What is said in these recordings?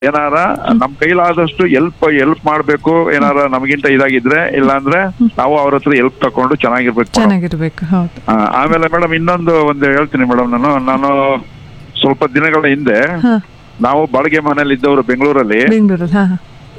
ಏನಾರ ನಮ್ ಕೈಲಾದಷ್ಟು ಎಲ್ಪ್ ಎಲ್ಪ್ ಮಾಡ್ಬೇಕು ಏನಾರ ನಮಗಿಂತ ಇದಾಗಿದ್ರೆ ಇಲ್ಲಾಂದ್ರೆ ನಾವು ಅವ್ರ ಹತ್ರ ಎಲ್ಪ್ ತಕೊಂಡು ಚೆನ್ನಾಗಿರ್ಬೇಕು madam. ಚೆನ್ನಾಗಿರ್ಬೇಕು ಹೌದು ಆ, ಆಮೇಲೆ ಮೇಡಮ್ ಇನ್ನೊಂದು ಒಂದು ಹೇಳ್ತೀನಿ ಮೇಡಮ್ ನಾನು ನಾನು ಸ್ವಲ್ಪ ದಿನಗಳ ಹಿಂದೆ ಹಾ ನಾವು ಬಾಡಿಗೆ ಮನೇಲಿ ಇದ್ದವರು ಬೆಂಗಳೂರಲ್ಲಿ ಬೆಂಗಳೂರಲ್ಲಿ ಹಾ ಹಾ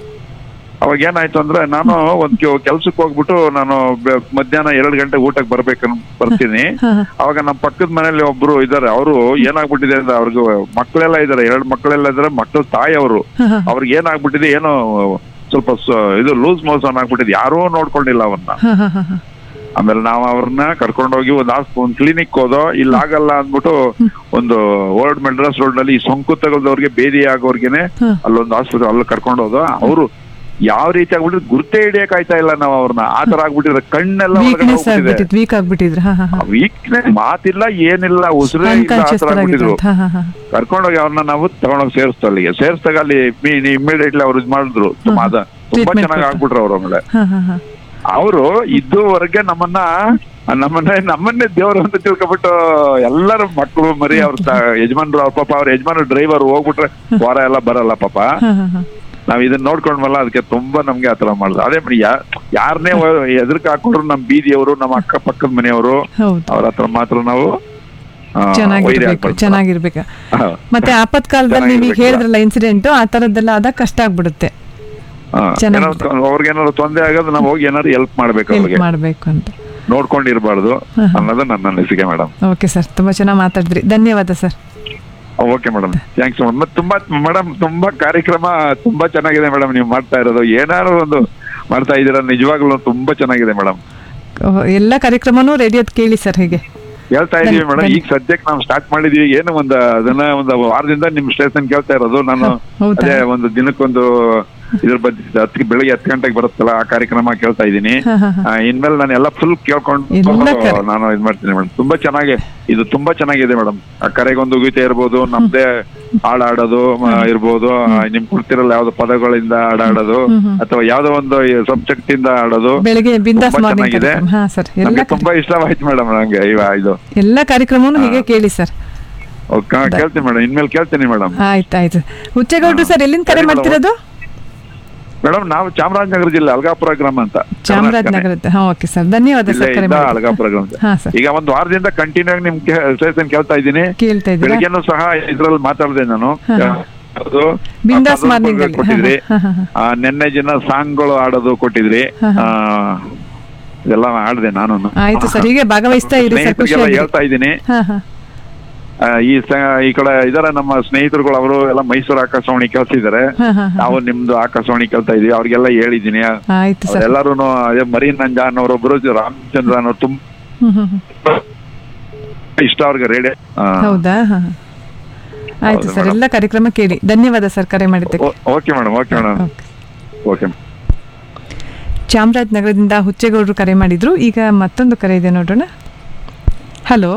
ಅವಾಗ ಏನಾಯ್ತು ಅಂದ್ರೆ ನಾನು ಒಂದ್ ಕೆಲ್ಸಕ್ಕೆ ಹೋಗ್ಬಿಟ್ಟು ನಾನು ಬೆ- ಮಧ್ಯಾಹ್ನ ಎರಡು ಗಂಟೆ ಊಟಕ್ಕೆ ಬರ್ಬೇಕು ಬರ್ತೀನಿ ಹಾ ಹಾ ಅವಾಗ ನಮ್ಮ ಪಕ್ಕದ ಮನೇಲಿ ಒಬ್ರು ಇದಾರೆ ಅವರು ಏನಾಗ್ಬಿಟ್ಟಿದೆ ಅಂದ್ರೆ ಅವ್ರಿಗೆ ಮಕ್ಕಳೆಲ್ಲ ಇದಾರೆ ಎರಡು ಮಕ್ಕಳೆಲ್ಲ ಇದಾರೆ ಮಕ್ಕಳ ತಾಯಿ ಅವರು ಹಾ ಹಾ ಅವ್ರಿಗೆ ಏನಾಗ್ಬಿಟ್ಟಿದೆ ಏನೋ ಸ್ವಲ್ಪ ಸ- ಇದು ಲೂಸ್ ಮೋಷನ್ ಆಗ್ಬಿಟ್ಟಿದೆ ಯಾರೂ ನೋಡ್ಕೊಂಡಿಲ್ಲ ಅವನ್ನ ಹಾ ಹಾ ಹಾ ಹಾ ಆಮೇಲೆ ನಾವು ಅವ್ರನ್ನ ಕರ್ಕೊಂಡೋಗಿ ಒಂದು ಹಾಸ್ ಒಂದು ಕ್ಲಿನಿಕ್ ಹೋದೋ ಇಲ್ಲಿ ಆಗಲ್ಲ ಅಂದ್ಬಿಟ್ಟು ಒಂದು ಓಲ್ಡ್ ಮೆಡ್ರಾಸ್ ರೋಡ್ ನಲ್ಲಿ ಈ ಸೋಂಕು ತಗೊಳ್ದವ್ರಿಗೆ ಬೇದಿ ಆಗೋರ್ಗೆನೆ ಹಾ. ಅಲ್ಲೊಂದು ಹಾಸ್ಪಿಟಲ್ ಅಲ್ಲಿ ಕರ್ಕೊಂಡು ಹೋದೋ ಅವರು ಯಾವ ರೀತಿ ಆಗ್ಬಿಟ್ಟಿದ್ರೆ ಗುರ್ತೇ ಹಿಡಿಯಕ್ ಆಯ್ತಾ ಇಲ್ಲ ನಾವು ಅವ್ರನ್ನ ಆ ತರ ಆಗ್ಬಿಟ್ಟಿದ್ರೆ ಕಣ್ಣೆಲ್ಲ ವೀಕ್ನೆಸ್ ಆಗ್ಬಿಟ್ಟಿದ್ ವೀಕ್ ಆಗ್ಬಿಟ್ಟಿದ್ರು ಹಾ ಹಾ ಹಾ ವೀಕ್ನೆಸ್ ಮಾತಿಲ್ಲ ಏನಿಲ್ಲ ಉಸಿರೇ ಇಲ್ಲ ಆ ಅನ್ಕಾನ್ಶಿಯಸ್ ತರ ತರ ಆಗ್ಬಿಟ್ಟಿದ್ರು ಹಾ ಹಾ ಹಾ ಕರ್ಕೊಂಡೋಗಿ ಅವ್ರನ್ನ ನಾವು ತಗೊಂಡೋಗಿ ಸೇರಿಸ್ತು ಅಲ್ಲಿಗೆ ಸೇರಿಸ್ದಾಗ ಅಲ್ಲಿ ಇಮಿಡಿಯೇಟ್ಲಿ ಅವ್ರು ಇದ್ ಮಾಡಿದ್ರು ತುಂಬಾ ಅದ- ತುಂಬಾ Treatment ಚೆನ್ನಾಗಿ ಕೊಟ್ರು. ಆಗ್ಬಿಟ್ರು ಅವ್ರ ಆಮೇಲೆ ಹಾ ಹಾ ಹಾ ಅವರು ಇದುವರೆಗೆ ನಮ್ಮನ್ನ ನಮ್ಮನ್ನ ನಮ್ಮನ್ನೇ ದೇವರು ಅಂತ ತಿಳ್ಕೊಬಿಟ್ಟು ಎಲ್ಲರ ಮಕ್ಕಳು ಮರಿ ಅವ್ರ ತ- ಯಜಮಾನ್ರು ಅವ್ರ ಪಾಪ ಅವ್ರ ಯಜಮಾನ ಡ್ರೈವರ್ ಹೋಗ್ಬಿಟ್ರೆ ವಾರ ಎಲ್ಲ ಬರಲ್ಲ ಪಾಪ ಹಾ ಹಾ ಹಾ ನಾವ್ ಇದನ್ನ ನೋಡ್ಕೊಂಡ್ವಲ್ಲ ಅದಕ್ಕೆ ತುಂಬಾ ನಮ್ಗೆ ಆತರ ಮಾಡುದು ಅದೇ ಮಾಡಿ ಯಾ- ಯಾರನ್ನೇ ಎದುರ್ಕ ಹಾಕೊಂಡ್ರು ನಮ್ ಬೀದಿಯವರು ನಮ್ಮ ಅಕ್ಕ ಪಕ್ಕದ ಮನೆಯವರು ಹೌದು ಅವ್ರ ಹತ್ರ ಮಾತ್ರ ನಾವು ಆ, ವೈರಿ ಚೆನ್ನಾಗಿರ್ಬೇಕು ಆಗ್ಬಾರ್ದು. ಚೆನ್ನಾಗಿರ್ಬೇಕು ಹಾ. ಮತ್ತೆ ಆಪತ್ಕಾಲದಲ್ಲಿ ನೀವು ಈಗ ಚೆನ್ನಾಗಿರ್ಬೇಕು. ಹೇಳಿದ್ರಲ್ಲ ಇನ್ಸಿಡೆಂಟ್ ಆ ತರದ್ದೆಲ್ಲ ಆದಾಗ ಕಷ್ಟ ಆಗ್ಬಿಡುತ್ತೆ ಹಾ. ಚೆನ್ನಾಗಿದೆ. ಏನಾದ್ರು ಅವ್ರಿಗೆ ಏನಾದ್ರು ತೊಂದರೆ ಆಗೋದು ನಾವು ಹೋಗಿ ಏನಾದ್ರು ಹೆಲ್ಪ್ ಮಾಡ್ಬೇಕು ಹೆಲ್ಪ್ ಅವ್ರಿಗೆ ಮಾಡ್ಬೇಕು ಅಂತ ನೋಡ್ಕೊಂಡಿರ್ಬಾರ್ದು ಅನ್ನೋದು ನನ್ನ ಅನಿಸಿಕೆ ಮೇಡಮ್ ಓಕೆ ಸರ್ ತುಂಬಾ ಚೆನ್ನಾಗಿ ಮಾತಾಡಿದ್ರಿ ಧನ್ಯವಾದ ಸರ್ ಓಕೆ ಮೇಡಮ್ ಥ್ಯಾಂಕ್ಸ್ ಮತ್ತೆ ತುಂಬಾ ಮೇಡಮ್ ತುಂಬಾ ಕಾರ್ಯಕ್ರಮ ತುಂಬಾ ಚೆನ್ನಾಗಿದೆ ಮೇಡಮ್ ನೀವು ಮಾಡ್ತಾ ಇರೋದು ಏನಾದ್ರು ಒಂದು ಮಾಡ್ತಾ ಇದ್ದೀರಾ ನಿಜವಾಗ್ಲೂ ತುಂಬಾ ಚೆನ್ನಾಗಿದೆ ಮೇಡಮ್ ಎಲ್ಲ ಕಾರ್ಯಕ್ರಮನೂ ರೇಡಿಯೋದ್ ಕೇಳಿ ಸರ್ ಹೀಗೆ ಹೇಳ್ತಾ ಇದೀವಿ ಧನ್ಯ- ಮೇಡಮ್ ಧನ್ಯ- ಈಗ ಸದ್ಯಕ್ಕೆ ನಾವು ಸ್ಟಾರ್ಟ್ ಮಾಡಿದೀವಿ ಏನು ಒಂದು ಅದನ್ನ ಒಂದು ವಾರದಿಂದ ನಿಮ್ ಸ್ಟೇಷನ್ ಕೇಳ್ತಾ ಇರೋದು ನಾನು ಹೌದಾ? ಅದೇ ಒಂದು ದಿನಕ್ಕೊಂದು ಇದ್ರ ಬಗ್ಗೆ ಹತ್ತು ಬೆಳಿಗ್ಗೆ ಹತ್ತು ಗಂಟೆಗೆ ಬರುತ್ತಲ್ಲ ಆ ಕಾರ್ಯಕ್ರಮ ಕೇಳ್ತಾ ಇದ್ದೀನಿ ಹಾ, ಹಾ, ಹಾ. ಆ, ಇನ್ಮೇಲೆ ನಾನು ಎಲ್ಲ ಫುಲ್ ಕೇಳ್ಕೊಂಡು ಎಲ್ಲ ಕರೆ. ನಾನು ಇದ್ ಮಾಡ್ತೀನಿ ಮೇಡಮ್ ತುಂಬಾ ಚೆನ್ನಾಗಿ ಇದು ತುಂಬಾ ಚೆನ್ನಾಗಿದೆ ಮೇಡಮ್ ಆ ಕರೆಗೊಂದು ಗೀತೆ ಇರ್ಬೋದು ನಮ್ದೇ ಹಾಡ್ ಆಡೋದು ಮ, ಇರ್ಬೋದು ಆ, ನಿಮ್ ಕೊಡ್ತಿರಲ್ಲ ಯಾವ್ದೋ ಪದಗಳಿಂದ ಹಾಡಾಡೋದು ಅಥವಾ ಯಾವ್ದೋ ಒಂದು ಸಬ್ಜೆಕ್ಟ್ ಇಂದ ಆಡೋದು ಬೆಳಿಗ್ಗೆ ಬಿಂದಾಸ್ ತುಂಬಾ ಮಾರ್ನಿಂಗ್ ಚೆನ್ನಾಗಿದೆ. ಹಾ ಸರ್ ಎಲ್ಲ ನಮ್ಗೆ ಕಾರ್ಯ- ತುಂಬಾ ಇಷ್ಟವಾಯ್ತು ಮೇಡಮ್ ನಂಗೆ ಇವ ಇದು ಎಲ್ಲ ಕಾರ್ಯಕ್ರಮನೂ ಹೀಗೆ ಕೇಳಿ ಸರ್ ಓಕೆ ಕೇಳ್ತೀನಿ ಮೇಡಮ್ ಇನ್ಮೇಲೆ ಕೇಳ್ತೀನಿ ಮೇಡಮ್ ಆಯ್ತು ಆಯ್ತು ಹುಚ್ಚೇಗೌಡ್ರು ಸರ್ ಎಲ್ಲಿಂದ ಕರೆ ಸರಿ ಮೇಡಮ್. ಮಾಡ್ತಿರೋದು ಮೇಡಮ್ ನಾವು ಚಾಮರಾಜನಗರ ಜಿಲ್ಲೆ ಅಲ್ಗಾಪುರ ಗ್ರಾಮ ಅಂತ ಚಾಮರಾಜನಗರದ ಹಾ ಓಕೆ ಸರ್ ಧನ್ಯವಾದ ಜಿಲ್ಲೆ ಸರ್ ಕರೆ ಇಂದ ಮಾಡಿ ಅಲ್ಗಾಪುರ ಗ್ರಾಮ ಅಂತ. ಹಾ ಸರ್ ಈಗ ಒಂದು ವಾರದಿಂದ ಕಂಟಿನ್ಯೂ ಆಗಿ ನಿಮ್ ಸ್ಟೇಷನ್ ಕೇಳ್ತಾ ಇದ್ದೀನಿ ಕೇಳ್ತಾ ಇದ್ದೀರಾ ಬೆಳಿಗ್ಗೆನೂ ಸಹ ಇದ್ರಲ್ಲಿ ಮಾತಾಡಿದೆ ನಾನು ಹಾ. ಅದು ಬಿಂದಾಸ್ ಪದಗಳು ಮಾರ್ನಿಂಗ್ ಅಲ್ಲಿ ಕೊಟ್ಟಿದ್ರಿ ಹಾ, ಹಾ, ಹಾ. ಆ, ನೆನ್ನೆ ಜನ ಸಾಂಗ್ಗಳು ಆಡೋದು ಕೊಟ್ಟಿದ್ರಿ ಹಾ, ಆ, ಇದೆಲ್ಲ ಆಡಿದೆ ನಾನು ಆಯ್ತು ಸರ್ ಹೀಗೆ ಭಾಗವಹಿಸ್ತಾ ಇರಿ ಸರ್ ಖುಷಿ ಸ್ನೇಹಿತರಿಗೆಲ್ಲ ಹೇಳ್ತಾ ಇದ್ದೀನಿ ಹಾ ಹಾ ಆ, ಈ ಸ- ಈ ಕಡೆ ಇದಾರೆ ನಮ್ಮ ಸ್ನೇಹಿತರುಗಳು ಅವರು ಎಲ್ಲ ಮೈಸೂರು ಆಕಾಶವಾಣಿ ಕೇಳ್ತಿದ್ದಾರೆ ಹಾ ಹಾ ಹಾ. ನಾವು ನಿಮ್ದು ಆಕಾಶವಾಣಿ ಕೇಳ್ತಾ ಇದೀವಿ ಅವ್ರಿಗೆಲ್ಲ ಹೇಳಿದ್ದೀನಿ ಆಯ್ತು ಸರ್ ಎಲ್ಲಾರು ಅದೇ ಮರಿ ನಂಜ ಅನ್ನೋರೊಬ್ರು ರಾಮಚಂದ್ರ ಅನ್ನೋ ತುಂಬಾ ಹ್ಮ್ ಹ್ಮ್ ಹ್ಮ್. ಇಷ್ಟ ಅವ್ರಿಗೆ ರೇಡಿಯೋ ಹೌದಾ ಹಾ ಹಾ. ಆಯ್ತು ಹೌದು ಸರ್ ಮೇಡಮ್. ಎಲ್ಲ ಕಾರ್ಯಕ್ರಮ ಕೇಳಿ ಧನ್ಯವಾದ ಸರ್ ಕರೆ ಮಾಡಿದ್ದಕ್ಕೆ okay madam okay madam okay. Okay ಚಾಮರಾಜನಗರದಿಂದ ಹುಚ್ಚೇಗೌಡರು ಕರೆ ಮಾಡಿದ್ರು ಈಗ ಮತ್ತೊಂದು ಕರೆ ಇದೆ ನೋಡೋಣ ಹಲೋ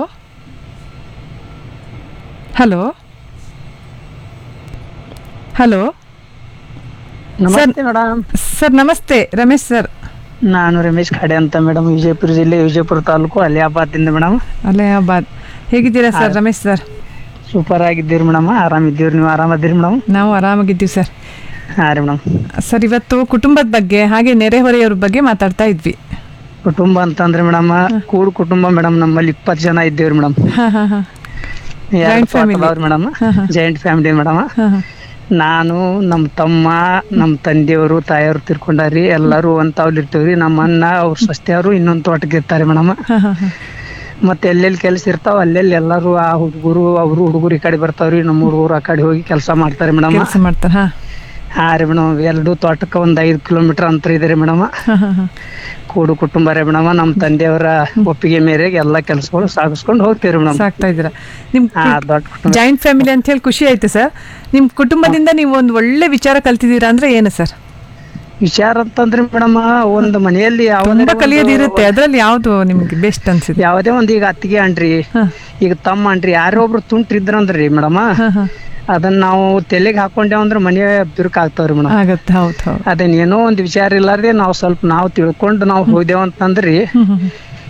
ಹಲೋ ಹಲೋ ನಮಸ್ತೆ ಮೇಡಮ್ ಸರ್ ನಮಸ್ತೆ ರಮೇಶ್ ಸರ್ ನಾನು ರಮೇಶ್ ಖಾಡೆ ಅಂತ ಮೇಡಮ್ ವಿಜಯಪುರ ಜಿಲ್ಲೆ ವಿಜಯಪುರ ತಾಲೂಕು ಅಲಿಯಾಬಾದಿಂದ ಮೇಡಮ್ ಅಲಹಾಬಾದ್ ಹೇಗಿದ್ದೀರಾ ಸರ್ ರಮೇಶ್ ಸರ್ ಸೂಪರ್ ಆಗಿದ್ದೀರಿ ಮೇಡಮ್ ಆರಾಮಿದ್ದೀರಿ ನೀವು ಆರಾಮದ್ದೀರಿ ಮೇಡಮ್ ನಾವು ಆರಾಮಾಗಿದ್ದೀವಿ ಸರ್ ಹಾಂ ರೀ ಮೇಡಮ್ ಸರ್ ಇವತ್ತು ಕುಟುಂಬದ ಬಗ್ಗೆ ಹಾಗೆ ನೆರೆಹೊರೆಯವ್ರ ಬಗ್ಗೆ ಮಾತಾಡ್ತಾ ಇದ್ವಿ ಕುಟುಂಬ ಅಂತಂದ್ರೆ ಮೇಡಮ್ ಕೂಡು ಕುಟುಂಬ ಮೇಡಮ್ ನಮ್ಮಲ್ಲಿ ಇಪ್ಪತ್ತು ಜನ ಇದ್ದೇವ್ರಿ ಮೇಡಮ್ ಹಾಂ ಹಾಂ ಹಾಂ ಎರಡು family. ಮೇಡಮ್ ಹಾ, ಹಾ. ಜಾಯಿಂಟ್ ಫ್ಯಾಮಿಲಿ ಮೇಡಮ್ ಹಾಂ ಹಾಂ ನಾನು ನಮ್ಮ ತಮ್ಮ ನಮ್ಮ ತಂದೆಯವರು ತಾಯಿಯವರು ತಿರ್ಕೊಂಡಾರಿ ಎಲ್ಲರೂ ಒಂದ್ ತಾವ್ಲಿ ಇರ್ತೀವ್ರಿ ನಮ್ಮ ಅಣ್ಣ ಅವ್ರ ಸಸ್ತಿಯವರು ಇನ್ನೊಂದು ತೋಟಕ್ಕೆ ಇರ್ತಾರೆ ಮೇಡಮ್ ಹಾಂ ಹಾಂ ಹಾಂ ಮತ್ತೆ ಎಲ್ಲೆಲ್ಲಿ ಕೆಲಸ ಇರ್ತಾವ ಅಲ್ಲೆಲ್ಲಿ ಎಲ್ಲರೂ ಆ ಹುಡುಗರು ಅವರು ಹುಡುಗರು ಈ ಕಡೆ ಬರ್ತಾವ್ರಿ ನಮ್ಮ ಹುಡುಗರು ಆ ಕಡೆ ಹೋಗಿ ಕೆಲಸ ಮಾಡ್ತಾರೆ ಮೇಡಮ್ ಕೆಲಸ ಮಾಡ್ತಾರೆ ಹಾಂ ಹಾ ರೀ ಮೇಡಮ್ ಎರಡು ತೋಟಕ್ಕೆ ಒಂದ್ ಐದು ಕಿಲೋಮೀಟರ್ ಅಂತರ ಇದೆ ರೀ ಮೇಡಮ್ ಹಾಂ ಹಾಂ ಹಾಂ ಕೂಡು ಕುಟುಂಬ ರೀ ಮೇಡಮ್ ನಮ್ಮ ತಂದೆಯವರ ಒಪ್ಪಿಗೆ ಮೇರೆಗೆ ಎಲ್ಲಾ ಕೆಲಸಗಳು ಸಾಗಿಸ್ಕೊಂಡು ಹೋಗ್ತೀವಿ ಮೇಡಮ್ ಸಾಕ್ತಾ ಇದ್ದೀರಾ ನಿಮ್ಮ ಹಾ ದೊಡ್ಡ ಕುಟುಂಬ ಜಾಯಿಂಟ್ ಫ್ಯಾಮಿಲಿ ಅಂತ ಹೇಳಿ ಖುಷಿ ಆಯ್ತು ಸರ್ ನಿಮ್ಮ ಕುಟುಂಬದಿಂದ ನೀವು ಒಂದು ಒಳ್ಳೆ ವಿಚಾರ ಕಲ್ತಿದ್ದೀರಾ ಅಂದ್ರೆ ಏನು ಸರ್ ವಿಚಾರ ಅಂತಂದ್ರೆ ಮೇಡಮ್ ಒಂದ್ ಮನೆಯಲ್ಲಿ ತುಂಬಾ ಯಾವುದೇ ಕಲಿಯೋದು ಇರುತ್ತೆ ಅದ್ರಲ್ಲಿ ಯಾವ್ದು ನಿಮ್ಗೆ ಬೆಸ್ಟ್ ಅನ್ಸಿದೆ ಯಾವುದೇ ಒಂದ್ ಈಗ ಅತ್ತಿಗೆ ಅನ್ರಿ ಹಾ. ಈಗ ತಮ್ಮ ಅನ್ರಿ ಯಾರೋ ಒಬ್ರು ತುಂಟ್ರಿದ್ರಂದ್ರಿ ಮೇಡಮ್ ಹಾ ಹಾ ಅದನ್ನ ನಾವು ತಲೆಗೆ ಹಾಕೊಂಡೇವ್ ಅಂದ್ರೆ ಮನೆ ಬಿರುಕು ಆಗ್ತಾವ್ರಿ ಮೇಡಮ್ ಆಗತ್ತೆ ಹೌದು ಹೌದು ಅದೇನ್ ಏನೋ ಒಂದ್ ವಿಚಾರ ಇಲ್ಲಾರ್ದೆ ನಾವು ಸ್ವಲ್ಪ ನಾವು ತಿಳ್ಕೊಂಡು ನಾವು ಹೋದೇವ್ ಅಂತಂದ್ರಿ ಹ್ಮ್ ಹ್ಮ್ ಹ್ಮ್.